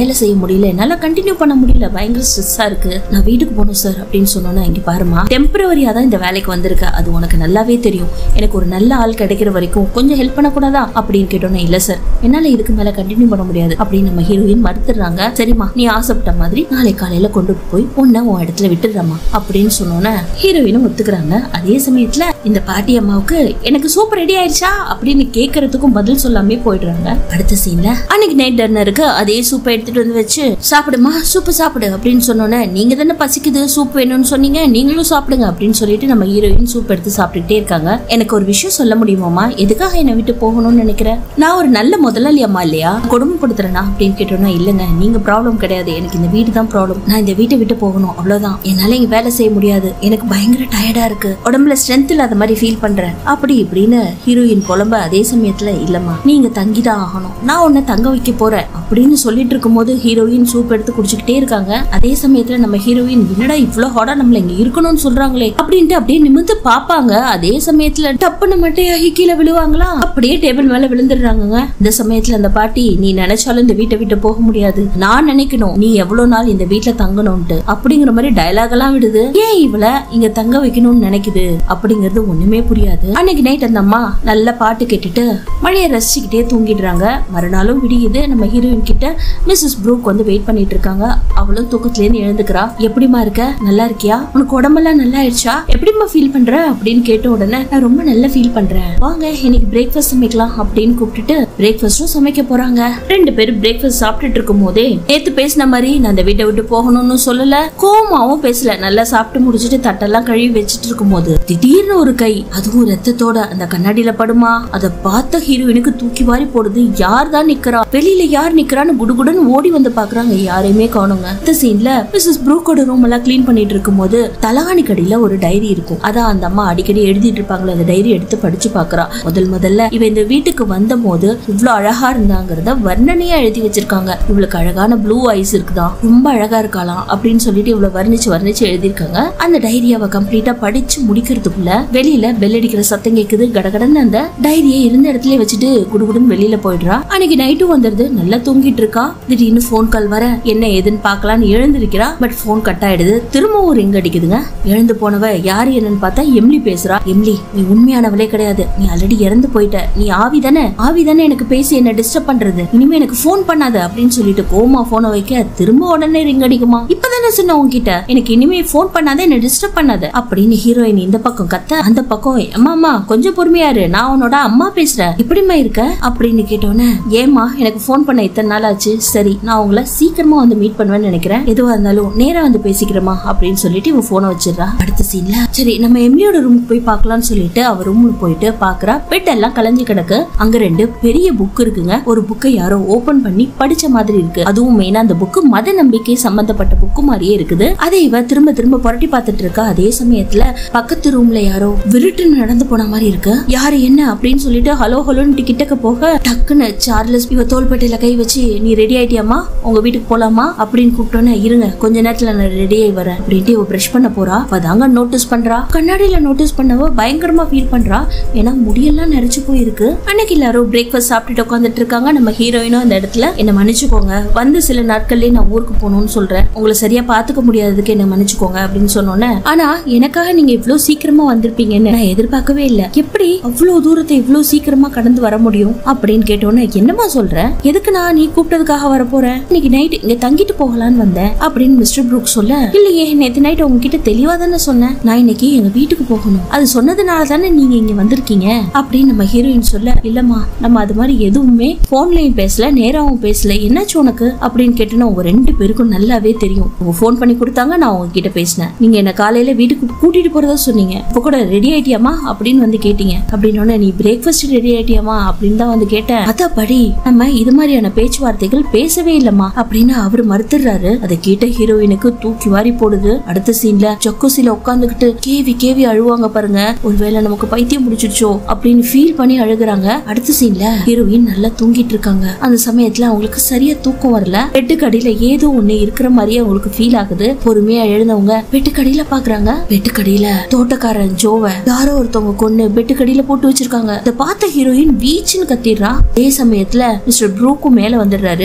வேலை செய்ய முடியல என்னால கண்டினியூ பண்ண முடியல பயங்கர ஸ்ட்ரெஸ்ஸா இருக்கு நான் வீட்டுக்கு போகணும் சார் அப்படின்னு சொன்னோன்னா இங்க பாருமா டெம்பரவரியா தான் இந்த வேலைக்கு வந்திருக்க அது உனக்கு நல்லாவே தெரியும் எனக்கு ஒரு நல்ல ஆள் கிடைக்கிற வரைக்கும் கொஞ்சம் ஹெல்ப் பண்ணக்கூடாதா அப்படின்னு கேட்டோன்னா இல்ல சார் என்னால இதுக்கு மேல கண்டினியூ பண்ண முடியாது அப்படின்னு நம்ம ஹீரோயின் மறுத்துடுறாங்க சரிம்மா நீ ஆசைப்பட்ட மாதிரி நாளை காலையில கொண்டு போய் உன்னை உன் இடத்துல விட்டுடுறமா அப்படின்னு சொன்னோன்னே ஹீரோயினும் ஒத்துக்கிறாங்க அதே சமயத்துல இந்த பாட்டி அம்மாவுக்கு எனக்கு சூப் ரெடி ஆயிடுச்சா அப்படின்னு கேக்குறதுக்கும் பதில் சொல்லாமே போயிடுறாங்க அடுத்த சீன்ல அன்னைக்கு நைட் டின்னருக்கு அதே சூப்பை எடுத்துட்டு வந்து வச்சு சாப்பிடுமா சூப்பு சாப்பிடு அப்படின்னு சொன்னோன்னே நீங்க தானே பசிக்குது சூப் வேணும்னு சொன்னீங்க நீங்களும் சாப்பிடுங்க அப்படின்னு சொல்லிட்டு நம்ம ஹீரோயின் சூப் எடுத்து சாப்பிட்டுட்டே இருக்காங்க எனக்கு ஒரு விஷயம் சொல்ல முடியுமாமா எதுக்காக என்னை விட்டு போகணும்னு நினைக்கிறேன் நான் ஒரு நல்ல முதலாளி அம்மா இல்லையா கொடுமைப்படுத்துறேனா அப்படின்னு கேட்டோம்னா இல்லைங்க நீங்க ப்ராப்ளம் கிடையாது எனக்கு இந்த வீடு தான் ப்ராப்ளம் நான் இந்த வீட்டை விட்டு போகணும் அவ்வளவுதான் என்னால இங்க வேலை செய்ய முடியாது எனக்கு பயங்கர டயர்டா இருக்கு உடம்புல ஸ்ட்ரென்த் இல்லாத மாதிரி ஃபீல் பண்றேன் அப்படி இப்படின்னு ஹீரோயின் புலம்ப அதே சமயத்துல இல்லம்மா நீங்க தங்கிதான் ஆகணும் நான் உன்னை தங்க வைக்க போறேன் அப்படின்னு சொல்லிட்டு இருக்கும்போது ஹீரோயின் சூப் எடுத்து குடிச்சுக்கிட்டே இருக்காங்க அதே சமயத்துல நம்ம ஹீரோயின் என்னடா இவ்ளோ ஹாடா நம்மள இங்க இருக்கணும்னு சொல்றாங்களே அப்படின்ட்டு அப்படியே நிமிர்ந்து பாப்பாங்க அதே சமயத்துல டப்புன்னு மட்டையாகி கீழே விழுவாங்களா அப்படியே டேபிள் மேல விழுந்துடுறாங்க இந்த சமயத்துல அந்த பாட்டி நீ நினைச்சாலும் இந்த வீட்டை விட்டு போக முடியாது நான் நினைக்கணும் நீ எவ்வளவு நாள் இந்த வீட்டுல தங்கணும்ட்டு அப்படிங்கிற மாதிரி டயலாக் எல்லாம் விடுது ஏன் இவள இங்க தங்க வைக்கணும்னு நினைக்குது அப்படிங்கிறது ஒண்ணுமே புரியாது அன்னைக்கு நைட் அந்த அம்மா நல்ல பாட்டு கேட்டுட்டு மழையை ரசிச்சுக்கிட்டே தூங்கிடுறாங்க மறுநாளும் விடியுது நம்ம ஹீரோயின் கிட்ட மிஸ்ஸஸ் ப்ரூக் வந்து வெயிட் பண்ணிட்டு இருக்காங்க அவளும் தூக்கத்துல இருந்து எழுந்துக்கிறா எப்படிமா இருக்க நல்லா இருக்கியா உனக்கு உடம்பெல்லாம் நல்லா ஆயிடுச்சா எப்படிமா ஃபீல் பண்ற அப்படின்னு கேட்ட உடனே நான் ரொம்ப நல்லா ஃபீல் பண்றேன் வாங்க இன்னைக்கு பிரேக்ஃபாஸ்ட் சமைக்கலாம் அப்படின்னு கூப்பிட்டுட்டு பிரேக்ஃபாஸ்டும் சமைக்க போறாங்க ரெண்டு பேரும் பிரேக்ஃபாஸ்ட் சாப்பிட்டுட்டு இருக்கும் போதே நேத்து பேசின மாதிரி நான் அந்த வீட்டை விட்டு போகணும்னு சொல்லல கோமாவும் பேசல நல்லா சாப்பிட்டு முடிச்சிட்டு தட்டெல்லாம் கழுவி வச்சிட்டு இருக்கும் போது திடீர்னு ஒரு கை அதுவும் ரத்தத்தோட அந்த கண்ணாடியில படுமா அதை பார்த்த ஹீரோயினுக்கு தூக்கி வாரி போடுது யார் தான் நிக்கிறா வெளியில யார் நிக்கிறான்னு குடுகுடுன்னு ஓடி வந்து பாக்குறாங்க யாரையுமே காணுங்க இந்த சீன்ல மிஸ்ஸஸ் ப்ரூக்கோட ரூம் எல்லாம் க்ளீன் பண்ணிட்டு இருக்கும்போது தலகாணி கடியில ஒரு டைரி இருக்கும் அதான் அந்த அம்மா அடிக்கடி எழுதிட்டு இருப்பாங்களே அந்த டைரி எடுத்து படிச்சு பாக்குறா முதல் முதல்ல இவ இந்த வீட்டுக்கு வந்த போது இவ்வளவு அழகா இருந்தாங்கிறத வர்ணனையா எழுதி வச்சிருக்காங்க இவளுக்கு அழகான ப்ளூ ஐஸ் இருக்குதான் ரொம்ப அழகா இருக்கலாம் அப்படின்னு சொல்லிட்டு இவ்வளவு வர்ணிச்சு வர்ணிச்சு எழுதியிருக்காங்க அந்த டைரியை அவ கம்ப்ளீட்டா படிச்சு முடிக்கிறதுக்குள்ள வெளியில பெல் அடிக்கிற சத்தம் கேக்குது கடகடன்னு அந்த டைரியை இருந்த இடத்துல வச்சுட்டு குடுகுடுன்னு வெளியில போயிடுறா அன்னைக்கு நைட்டும் வந்துருது நல்லா தூங்கிட்டு இருக்கா திடீர்னு ஃபோன் கால் வர என்ன ஏதுன்னு பார்க்கலான்னு எழுந்திருக்கிறா பட் ஃபோன் கட் ஆயிடுது திரும்பவும் ரிங் அடிக்குதுங்க எழுந்து போனவ யாரு என்னன்னு பார்த்தா எம்லி பேசுறா எம்லி நீ உண்மையானவளே கிடையாது நீ ஆல்ரெடி இறந்து போயிட்ட நீ ஆவி தானே ஆவி தானே எனக்கு பேசி என்ன டிஸ்டர்ப் பண்றது இனிமே எனக்கு ஃபோன் பண்ணாத அப்படின்னு சொல்லிட்டு கோமா போனை வைக்க திரும்ப உடனே ரிங் அடிக்குமா இப்பதானே சொன்ன உன்கிட்ட எனக்கு இனிமே ஃபோன் பண்ணாத என்ன டிஸ்டர்ப் பண்ணாத அப்படின்னு ஹீரோயின் இந்த பக்கம் கத்த அந்த பக்கம் அம்மா அம்மா கொஞ்சம் பொறுமையா இரு நான் உன்னோட அம்மா பேசுறேன் இப்படிமா இருக்க அப்படின்னு கேட்டோன்னே ஏமா எனக்கு ஃபோன் பண்ண இத்தனை நாள் ஆச்சு சரி நான் உங்களை சீக்கிரமா வந்து மீட் பண்ணுவேன்னு நினைக்கிறேன் எதுவா இருந்தாலும் நேரா வந்து பேசிக்கிறேமா அப்படின்னு சொல்லிட்டு இவன் போனை வச்சிடறா அடுத்த சீன்ல சரி நம்ம எம்லியோட ரூமுக்கு போய் பார்க்கலாம்னு சொல்லிட்டு அவ ரூமுக்கு போயிட்டு பாக்குறா பெட் எல்லாம் கலைஞ்சு கிடக்கு அங்க ரெண்டு பெரிய புக் இருக்குங்க ஒரு புக்கை யாரோ ஓபன் பண்ணி படிச்ச மாதிரி இருக்கு அதுவும் மெயினா அந்த புக்கு மத நம்பிக்கை சம்பந்தப்பட்ட புக்கு மாதிரியே இருக்குது அதை இவ திரும்ப திரும்ப புரட்டி பார்த்துட்டு இருக்கா அதே சமயத்துல பக்கத்து ரூம்ல யாரோ விருட்டு நடந்து போன மாதிரி இருக்கு யாரு என்ன அப்படின்னு சொல்லிட்டு ஹலோ ஹலோன்னு கிட்டக்க போக டக்குன்னு சார்லஸ் இவ தோள்பட்டையில கை வச்சு நீ ரெடி ஆயிட்டியாமா உங்க வீட்டுக்கு போலாமா அப்படின்னு கூப்பிட்டோன்னே இருங்க கொஞ்ச நேரத்துல நான் ரெடி ஆகி வரேன் அப்படின்ட்டு இவ பிரஷ் பண்ண போறா அப்பதாங்க நோட்டீஸ் பண்றா கண்ணாடியில நோட்டீஸ் பண்ணவ பயங்கரமா ஃபீல் பண்றா ஏன்னா முடியெல்லாம் நிறைச்சு போயிருக்கு அன்னைக்கு எல்லாரும் பிரேக்ஃபாஸ்ட் சாப்பிட்டுட்டு உட்காந்துட்டு இருக்காங்க நம்ம ஹீரோயினும் அந்த இடத்துல என்ன மன்னிச்சுக்கோங்க வந்து சில நாட்கள்லயே நான் ஊருக்கு போகணும்னு சொல்றேன் உங்களை சரியா பாத்துக்க முடியாததுக்கு என்ன மன்னிச்சுக்கோங்க அப்படின்னு சொன்னோன்னே ஆனா எனக்காக நீங்க இவ்வளவு சீக்கிரமா வந்திருப்பீங்கன்னு நான் எதிர்பார்க்கவே இல்ல எப்படி அவ்வளவு தூரத்தை இவ்வளவு சீக்கிரமா கடந்து வர முடியும் அப்படின்னு கேட்டோன்னே என்னமா சொல்ற எதுக்கு நான் நீ கூப்பிட்டதுக்காக வர போறேன் இன்னைக்கு நைட் இங்க தங்கிட்டு போகலான்னு வந்தேன் அப்படின்னு மிஸ்டர் ப்ரூக் சொல்ல இல்லையே நேத்து நைட் உங்ககிட்ட தெளிவா தானே சொன்னேன் நான் இன்னைக்கு எங்க வீட்டுக்கு போகணும் அது சொன்னதுனால தானே நீங்க இங்க வந்திருக்கீங்க அப்படின்னு நம்ம ஹீரோயின் சொல்ல இல்லம்மா நம்ம அது மாதிரி எதுவுமே போன்லயும் பேசல நேராவும் பேசல என்னாச்சு உனக்கு அப்படின்னு கேட்டோன்னா உங்க ரெண்டு பேருக்கும் நல்லாவே தெரியும் உங்க ஃபோன் பண்ணி கொடுத்தாங்க நான் உங்ககிட்ட பேசினேன் நீங்க என்ன காலையில வீட்டுக்கு கூட்டிட்டு போறதா சொன்னீங்க இப்ப கூட ரெடி ஆயிட்டியாமா அப்படின்னு வந்து கேட்டீங்க அப்படின்னு நீ பிரேக்ஃபாஸ்ட் ரெடி ஆயிட்டியாமா அப்படின்னு தான் வந்து கேட்டேன் அதப்படி நம்ம இது மாதிரியான பேச்சுவார்த்தைகள் பேசவே இல்லம்மா அப்படின்னு அவரு மறுத்துறாரு அதை கேட்ட ஹீரோயினுக்கு தூக்கி வாரி போடுது அடுத்த சீன்ல ஜக்குசில உட்காந்துக்கிட்டு கேவி கேவி அழுவாங்க பாருங்க ஒருவேளை நமக்கு பைத்தியம் முடிச்சிடுச்சோ அப்படின்னு ஃபீல் பண்ணி அழுகுறாங்க அடுத்த சீன்ல ஹீரோயின் நல்லா தூங்கிட்டு இருக்காங்க அந்த சமயத்துல அவங்களுக்கு சரியா தூக்கம் வரல பெட்டுக்கடியில ஏதோ ஒண்ணு இருக்கிற மாதிரியே அவங்களுக்கு ஃபீல் ஆகுது பொறுமையா எழுந்தவங்க பெட்டுக்கடியில பாக்குறாங்க பெட்டுக்கடியில தோட்டக்காரன் ஜோவ யாரோ ஒருத்தவங்க கொன்னு பெட்டுக்கடியில போட்டு வச்சிருக்காங்க இதை பார்த்த ஹீரோயின் வீச்சுன்னு கத்திடுறா அதே சமயத்துல மிஸ்டர் ப்ரூக்கும் மேல வந்துடுறாரு என்னாச்சு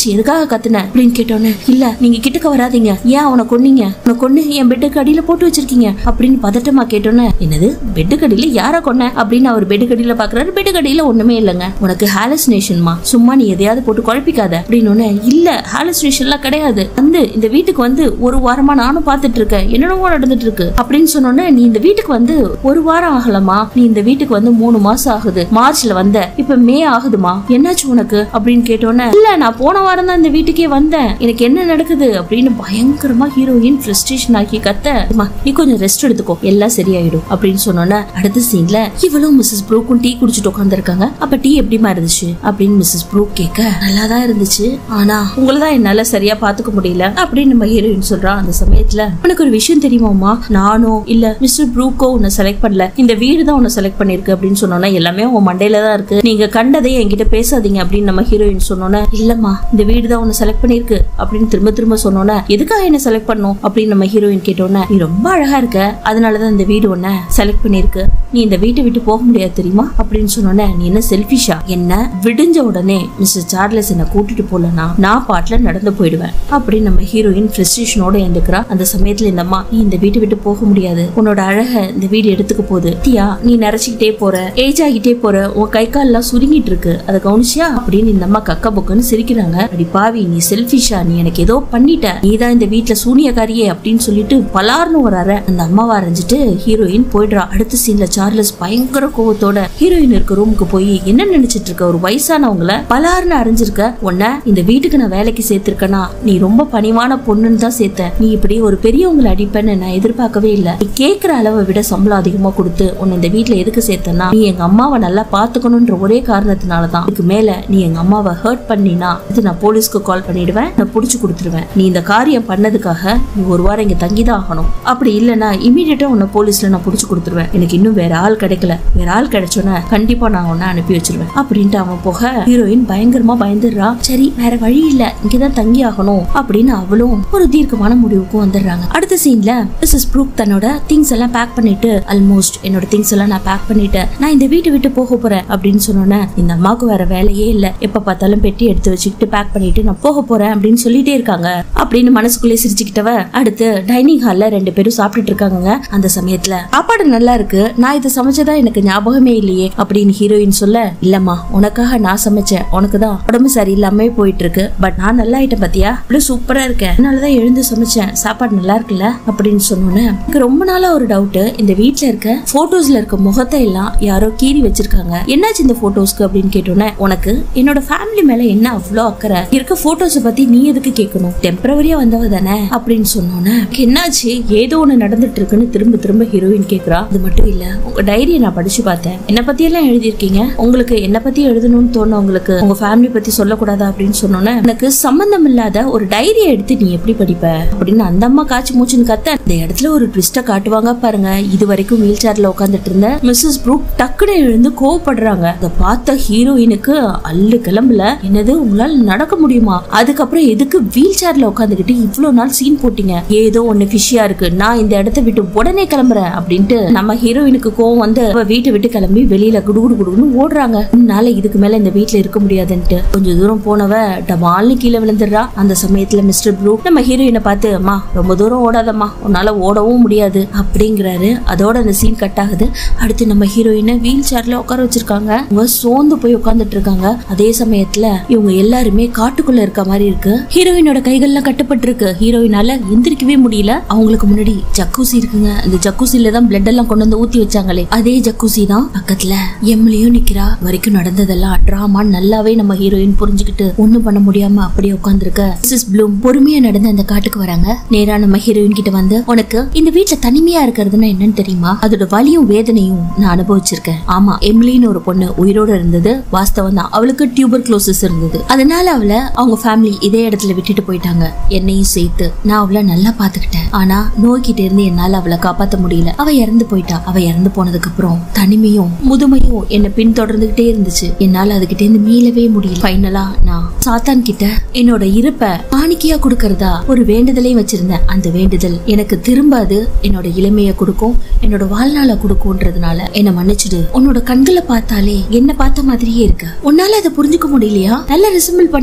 என்னாச்சு எதுக்காக கத்துன அப்படின்னு கேட்டோன்னே இல்ல நீங்க கிட்டக்க வராதீங்க ஏன் அவனை கொன்னீங்க அவனை கொன்னு என் பெட்டுக்கு அடியில போட்டு வச்சிருக்கீங்க அப்படின்னு பதட்டமா கேட்டோன்னே என்னது பெட்டுக்கு அடியில யார கொன்ன அப்படின்னு அவர் பெட்டுக்கு அடியில பாக்குறாரு பெட்டுக்கு அடியில ஒண்ணுமே இல்லைங்க உனக்கு ஹாலசினேஷன்மா சும்மா நீ எதையாவது போட்டு குழப்பிக்காத அப்படின்னு இல்ல ஹாலசினேஷன்லாம் கிடையாது வந்து இந்த வீட்டுக்கு வந்து ஒரு வாரமா நானும் பார்த்துட்டு இருக்கேன் என்னென்னவோ நடந்துட்டு இருக்கு அப்படின்னு சொன்னோன்னே நீ இந்த வீட்டுக்கு வந்து ஒரு வாரம் ஆகலமா நீ இந்த வீட்டுக்கு வந்து மூணு மாசம் ஆகுது மார்ச்ல வந்த இப்ப மே ஆகுதுமா என்னாச்சு உனக்கு அப்படின்னு கேட்டோன்னே இல்ல நான் போன வாரம் தான் இந்த வீட்டுக்கே வந்தேன் எனக்கு என்ன நடக்குது அப்படின்னு பயங்கரமா ஹீரோயின் ஃப்ரஸ்ட்ரேஷன் ஆக்கி கத்த "அம்மா, நீ கொஞ்சம் ரெஸ்ட் எடுத்துக்கோ எல்லாம் சரியாயிடும் அப்படின்னு சொன்னோன்னே அடுத்த சீன்ல இவளும் மிஸ்ஸஸ் ப்ரூக்கும் டீ குடிச்சிட்டு உட்காந்துருக்காங்க அப்ப டீ எப்படிமா இருந்துச்சு அப்படின்னு மிஸ்ஸஸ் ப்ரூக் கேட்க நல்லா தான் இருந்துச்சு ஆனா உங்களை தான் என்னால சரியா பாத்துக்க முடியல அப்படின்னு நம்ம ஹீரோயின் சொல்றா அந்த சமயத்துல உனக்கு ஒரு விஷயம் தெரியுமாமா நானோ இல்ல மிஸ்டர் ப்ரூக்கோ உன்னை செலக்ட் பண்ணல இந்த வீடு தான் உன்னை செலக்ட் பண்ணிருக்கு அப்படின்னு சொன்னோன்னா எல்லாமே உன் மண்டையில தான் இருக்கு நீங்க கண்டதை என்கிட்ட பேசாதீங்க அப்படின்னு நம்ம ஹீரோயின் சொன்னோன்னே இல்லம்மா இந்த வீடு தான் உன்னை செலக்ட் பண்ணிருக்கு அப்படின்னு திரும்ப திரும்ப சொன்னோன்னே எதுக்காக என்ன செலக்ட் பண்ணும் அப்படின்னு நம்ம ஹீரோயின் கேட்டோன்னே நீ ரொம்ப அழகா இருக்க அதனாலதான் இந்த வீடு உன்னை செலக்ட் பண்ணிருக்கு நீ இந்த வீட்டை விட்டு போக முடியாது தெரியுமா அப்படின்னு சொன்னோன்னே நீ என்ன செல்ஃபிஷா என்ன விடிஞ்ச உடனே மிஸ்டர் சார்லஸ் என்ன கூட்டிட்டு போலனா நான் பாட்டுல நடந்து போயிடுவேன் அப்படின்னு நம்ம ஹீரோயின் ஃப்ரெஸ்ட்ரேஷனோட எழுந்துக்கிறா அந்த சமயத்துல இந்த அம்மா நீ இந்த வீட்டை விட்டு போக முடியாது உன்னோட அழக இந்த வீடு எடுத்துக்க போகுது தியா நீ நரைச்சிக்கிட்டே போற ஏஜ் ஆகிட்டே போற உன் கை கால் எல்லாம் சுருங்கிட்டு இருக்கு அதை கவனிச்சியா அப்படின்னு இந்த அம்மா கக்க பொக்கன்னு சிரிக்கிறாங்க அடி பாவி நீ செல்ஃபிஷா நீ எனக்கு ஏதோ பண்ணிட்ட நீ தான் இந்த வீட்டுல சூனியக்காரியே அப்படின்னு சொல்லிட்டு பலார்னு ஒரு அறை அந்த அம்மாவை அரைஞ்சிட்டு ஹீரோயின் போயிடுறா அடுத்த சீன்ல சார்லஸ் பயங்கர கோவத்தோட ஹீரோயின் இருக்க ரூமுக்கு போய் என்ன நினைச்சிட்டு இருக்க ஒரு வயசானவங்கள பலார்னு அரைஞ்சிருக்க உன்ன இந்த வீட்டுக்கு நான் வேலைக்கு சேர்த்திருக்கனா நீ ரொம்ப பணிவான பொண்ணுன்னு தான் சேர்த்த நீ இப்படி ஒரு பெரியவங்களை அடிப்பேன்னு நான் எதிர்பார்க்கவே இல்லை நீ கேட்கிற அளவை விட சம்பளம் அதிகமா கொடுத்து உன்னை இந்த வீட்டுல எதுக்கு சேர்த்தனா நீ எங்க அம்மாவை நல்லா பாத்துக்கணும்ன்ற ஒரே காரணத்தினால தான் இதுக்கு மேல நீ எங்க அம்மாவை ஹர்ட் பண்ணினா இது நான் போலீஸ்க்கு கால் பண்ணிடுவேன் நான் புடிச்சு கொடுத்துருவேன் நீ இந்த காரியம் பண்ணதுக்காக நீ ஒரு வாரம் இங்க தங்கிதான் ஆகணும் அப்படி இல்லைன்னா இமீடியட்டா உன்னை போலீஸ்ல நான் புடிச்சு கொடுத்துருவேன் எனக்கு இன்னும் வேற ஆள் கிடைக்கல வேற ஆள் கிடைச்சோன்னே கண்டிப்பா நான் உன்னை அனுப்பி வச்சிருவேன் அப்படின்ட்டு அவன் போக ஹீரோயின் பயங்கரமா பயந்துடுறா சரி வேற வழி இல்ல இங்கதான் தங்கி ஆகணும் அப்படின்னு அவளும் ஒரு தீர்க்கமான முடிவுக்கும் வந்துடுறாங்க அடுத்த சீன்ல மிஸ்ஸஸ் ப்ரூக் தன்னோட திங்ஸ் எல்லாம் பேக் பண்ணிட்டு ஆல்மோஸ்ட் என்னோட திங்ஸ் எல்லாம் நான் பேக் பண்ணிட்டேன் நான் இந்த வீட்டை விட்டு போக போறேன் அப்படின்னு சொன்னோன்னே இந்த அம்மாவுக்கு வேற வேலையே இல்ல எப்ப பார்த்தாலும் பெட்டி எடுத்து வச்சுக்கிட்டு பேக் பண்ணிட்டு நான் போக போறேன் அப்படின்னு சொல்லிட்டே இருக்காங்க அப்படின்னு மனசுக்குள்ளே சிரிச்சுக்கிட்டவ அடுத்து டைனிங் ஹால்ல ரெண்டு பேரும் சாப்பிட்டுட்டு இருக்காங்க அந்த சமயத்துல சாப்பாடு நல்லா இருக்கு நான் இதை சமைச்சதா எனக்கு ஞாபகமே இல்லையே அப்படின்னு ஹீரோயின் சொல்ல இல்லம்மா உனக்காக நான் சமைச்சேன் உனக்கு தான் உடம்பு சரியில்லாம போயிட்டு இருக்கு பட் நான் நல்லா ஆயிட்டேன் பாத்தியா அப்படியே சூப்பரா இருக்கேன் அதனாலதான் எழுந்து சமைச்சேன் சாப்பாடு நல்லா இருக்குல்ல அப்படின்னு சொன்னோன்னே எனக்கு ரொம்ப நாளா ஒரு டவுட் இந்த வீட்ல இருக்க போட்டோஸ்ல இருக்க முகத்தை எல்லாம் யாரோ கீறி வச்சிருக்காங்க என்னாச்சு இந்த போட்டோஸ்க்கு அப்படின்னு கேட்டோன்னே உனக்கு என்னோட ஃபேமிலி மேல என்ன அவ்வளோ அக்கறை இருக்க போட்டோஸ பத்தி நீ எதுக்கு கேட்கணும் டெம்பரவரியா வந்தவ தானே அப்படின்னு சொன்னோன்னே என்னாச்சு ஏதோ ஒண்ணு நடந்துட்டு இருக்குன்னு திரும்ப திரும்ப ஹீரோயின் கேக்குறா அது மட்டும் இல்ல உங்க டைரியை நான் படிச்சு பார்த்தேன் என்ன பத்தி எல்லாம் எழுதியிருக்கீங்க உங்களுக்கு என்ன பத்தி எழுதணும்னு தோணும் உங்களுக்கு உங்க ஃபேமிலி பத்தி சொல்லக்கூடாதா அப்படின்னு சொன்னோன்னே எனக்கு சம்பந்தம் இல்லாத ஒரு டைரியை எடுத்து நீ எப்படி படிப்ப அப்படின்னு அந்த அம்மா காய்ச்சி மூச்சுன்னு கத்த இந்த இடத்துல ஒரு ட்விஸ்ட காட்டுவாங்க பாருங்க இது வரைக்கும் வீல் சேர்ல உட்காந்துட்டு இருந்த மிஸ்ஸஸ் ப்ரூக் டக்குனு எழுந்து கோவப்படுறாங்க அதை பார்த்த ஹீரோயினுக்கு அல்லு கிளம்புல என்னது உங்களால நடக்க முடியுமா அதுக்கப்புறம் எதுக்கு வீல் சேர்ல உட்காந்துக்கிட்டு இவ்வளவு நாள் சீன் போட்டீங்க ஏதோ ஒண்ணு ஃபிஷியா இருக்கு நான் இந்த இடத்த விட்டு உடனே கிளம்புறேன் அப்படின்ட்டு நம்ம ஹீரோயினுக்கு கோவம் வந்து அவ வீட்டை விட்டு கிளம்பி வெளியில குடுகுடு குடுகுன்னு ஓடுறாங்க என்னால இதுக்கு மேல இந்த வீட்ல இருக்க முடியாதுன்ட்டு கொஞ்சம் தூரம் போனவ டமால்னு கீழே விழுந்துடுறா அந்த சமயத்துல மிஸ்டர் ப்ரூ நம்ம ஹீரோயினை பார்த்து அம்மா ரொம்ப தூரம் ஓடாதம்மா உன்னால ஓடவும் முடியாது அப்படிங்கிறாரு அதோட அந்த சீன் கட் ஆகுது அடுத்து நம்ம ஹீரோயினை வீல் சேர்ல உட்கார வச்சிருக்காங்க அவங்க சோர்ந்து போய் உட்கார்ந்துட்டு இருக்காங்க அதே சமயத்துல இவங்க எல்லாருமே காட்டுக்குள்ள இருக்க மாதிரி இருக்கு ஹீரோயினோட கைகள்லாம் கட்டப்பட்டு இருக்கு ஹீரோயினால எந்திரிக்கவே முடியல அவங்களுக்கு முன்னாடி ஜக்கூசி இருக்குங்க அந்த ஜக்கூசில தான் பிளட் எல்லாம் கொண்டு வந்து ஊத்தி வச்சாங்களே அதே ஜக்கூசி தான் பக்கத்துல எம்லியும் நிக்கிறா வரைக்கும் நடந்ததெல்லாம் ட்ராமா நல்லாவே நம்ம ஹீரோயின் புரிஞ்சுக்கிட்டு ஒண்ணும் பண்ண முடியாம அப்படியே உட்காந்துருக்க மிஸ்ஸஸ் ப்ளூம் பொறுமையா நடந்து அந்த காட்டுக்கு வராங்க நேரா நம்ம ஹீரோயின் கிட்ட வந்து உனக்கு இந்த வீட்ல தனிமையா இருக்கிறதுனா என்னன்னு தெரியுமா அதோட வலியும் வேதனையும் நான் அனுபவிச்சிருக்கேன் ஆமா எம்லின்னு ஒரு பொண்ணு உயிரோட இருந்தது வாஸ்தவம் தான் அவளுக்கு டியூபர் க்ளோசஸ் இருந்தது அதனால அவளை அவங்க ஃபேமிலி இதே இடத்துல விட்டுட்டு போயிட்டாங்க என்னையும் சேர்த்து நான் அவளை நல்லா பாத்துக்கிட்டேன் ஆனா நோய்கிட்ட இருந்து என்னால அவளை காப்பாத்த முடியல அவ இறந்து போயிட்டா அவ இறந்து போனதுக்கு அப்புறம் தனிமையும் முதுமையும் என்ன பின்தொடர்ந்துகிட்டே இருந்துச்சு என்னால அதுகிட்ட இருந்து மீளவே முடியல ஃபைனலா நான் சாத்தான் கிட்ட என்னோட இருப்ப காணிக்கையா கொடுக்கறதா ஒரு வேண்டுதலையும் வச்சிருந்தேன் அந்த வேண்டுதல் எனக்கு திரும்ப அது என்னோட இளமைய கொடுக்கும் என்னோட வாழ்நாள கொடுக்கும்ன்றதுனால என்ன மன்னிச்சிடு உன்னோட கண்களை பார்த்தாலே என்ன பார்த்த மாதிரியே இருக்கு உன்னால அதை புரிஞ்சுக்க முடியலையா நல்லா ரிசம்பிள் பண்ணி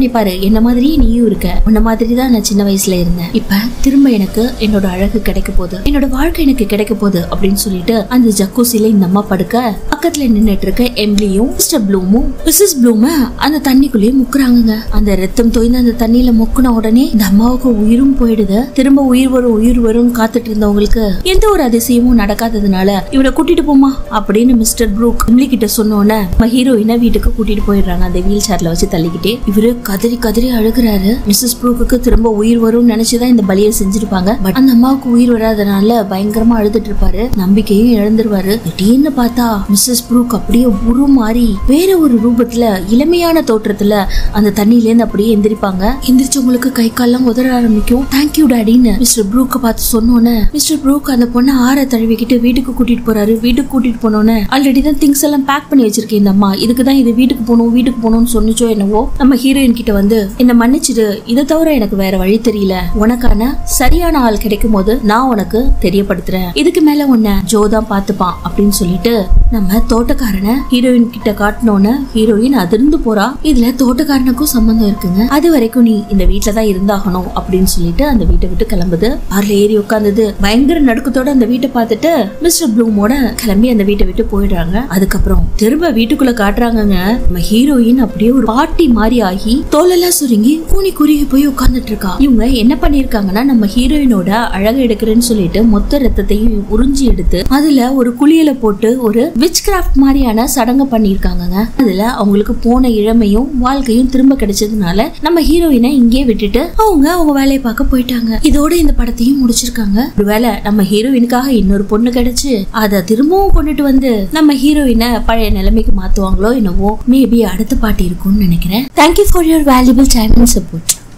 பாரு என்ன மாதிரி நீயும் இருக்க உன்ன மாதிரி தான் நான் சின்ன வயசுல இருந்தேன் இப்ப திரும்ப எனக்கு என்னோட அழகு கிடைக்க போகுது என்னோட வாழ்க்கை எனக்கு கிடைக்க போகுது அப்படின்னு சொல்லிட்டு அந்த ஜக்கூசில இந்த அம்மா படுக்க பக்கத்துல நின்னுட்டு இருக்க எம்லியும் மிஸ்டர் ப்ளூமும் மிஸ்ஸஸ் ப்ளூம அந்த தண்ணிக்குள்ளேயே முக்குறாங்கங்க அந்த ரத்தம் தோய்ந்து அந்த தண்ணியில முக்குன உடனே இந்த அம்மாவுக்கு உயிரும் போயிடுது திரும்ப உயிர் வரும் உயிர் வரும் காத்துட்டு இருந்தவங்களுக்கு எந்த ஒரு அதிசயமும் நடக்காததுனால இவரை கூட்டிட்டு போமா அப்படின்னு மிஸ்டர் ப்ரூக் எம்லி கிட்ட சொன்னோன்னே நம்ம ஹீரோயினை வீட்டுக்கு கூட்டிட்டு போயிடுறாங்க அந்த வீல் சேர்ல வச்சு தள்ளிக்கிட்டே இவரு கதறி கதறி அழுகுறாரு மிஸ்ஸஸ் ப்ரூக்குக்கு திரும்ப உயிர் வரும்னு நினைச்சுதான் இந்த பலியை செஞ்சிருப்பாங்க பட் அந்த அம்மாவுக்கு உயிர் வராதனால பயங்கரமா அழுதுட்டு இருப்பாரு நம்பிக்கையும் இழந்துருவாரு திடீர்னு பார்த்தா மிஸ்ஸஸ் ப்ரூக் அப்படியே உருமாறி வேற ஒரு ரூபத்துல இளமையான தோற்றத்துல அந்த தண்ணியில இருந்து அப்படியே எந்திரிப்பாங்க எந்திரிச்சவங்களுக்கு கை கால்லாம் உதற ஆரம்பிக்கும் தேங்க்யூ டாடின்னு மிஸ்டர் ப்ரூக்க பார்த்து சொன்னோன்னே மிஸ்டர் ப்ரூக் அந்த பொண்ணை ஆற தழுவிக்கிட்டு வீட்டுக்கு கூட்டிட்டு போறாரு வீட்டுக்கு கூட்டிட்டு போனோன்னே ஆல்ரெடி தான் திங்ஸ் எல்லாம் பேக் பண்ணி வச்சிருக்கேன் இந்த அம்மா இதுக்கு தான் இது வீட்டுக்கு போகணும் வீட்டுக்கு போகணும்னு சொன்னிச்சோ என்னவோ நம்ம ஹீரோயின் கிட்ட வந்து என்ன மன்னிச்சிடு இதை தவிர எனக்கு வேற வழி தெரியல உனக்கான சரியான ஆள் கிடைக்கும் போது நான் உனக்கு தெரியப்படுத்துறேன் இதுக்கு மேல உன்னை ஜோ தான் பாத்துப்பான் அப்படின்னு சொல்லிட்டு நம்ம தோட்டக்காரனை ஹீரோயின் கிட்ட காட்டினோன்னு ஹீரோயின் அதிர்ந்து போறா இதுல தோட்டக்காரனுக்கும் சம்பந்தம் இருக்குங்க அது வரைக்கும் நீ இந்த வீட்டுல தான் இருந்தாகணும் அப்படின்னு சொல்லிட்டு அந்த வீட்டை விட்டு கிளம்புது கார்ல ஏறி உட்காந்தது பயங்கர நடுக்கத்தோட அந்த வீட்டை பார்த்துட்டு மிஸ்டர் ப்ளூமோட கிளம்பி அந்த வீட்டை விட்டு போயிடுறாங்க அதுக்கப்புறம் திரும்ப வீட்டுக்குள்ள காட்டுறாங்கங்க நம்ம ஹீரோயின் அப்படியே ஒரு பாட்டி மாதிரி ஆகி தோலெல்லாம் சுருங்கி கூனி குறுகி போய் உட்கார்ந்துட்டு இருக்கா இவங்க என்ன பண்ணிருக்காங்கன்னா நம்ம ஹீரோயினோட அழகு எடுக்கிறேன்னு சொல்லிட்டு மொத்த ரத்தத்தையும் உறிஞ்சி எடுத்து அதுல ஒரு குளியல போட்டு ஒரு விச் கிராஃப்ட் மாதிரியான சடங்கு பண்ணிருக்காங்கங்க அதுல அவங்களுக்கு போன இளமையும் வாழ்க்கையும் திரும்ப கிடைச்சதுனால நம்ம ஹீரோயினை இங்கே விட்டுட்டு அவங்க அவங்க வேலையை பார்க்க போயிட்டாங்க இதோட இந்த படத்தையும் முடிச்சிருக்காங்க ஒருவேளை நம்ம ஹீரோயினுக்காக இன்னொரு பொண்ணு கிடைச்சு அதை திரும்பவும் கொண்டுட்டு வந்து நம்ம ஹீரோயினை பழைய நிலைமைக்கு மாத்துவாங்களோ என்னவோ மேபி அடுத்த பாட்டு இருக்கும்னு நினைக்கிறேன் thank you for your valuable time and support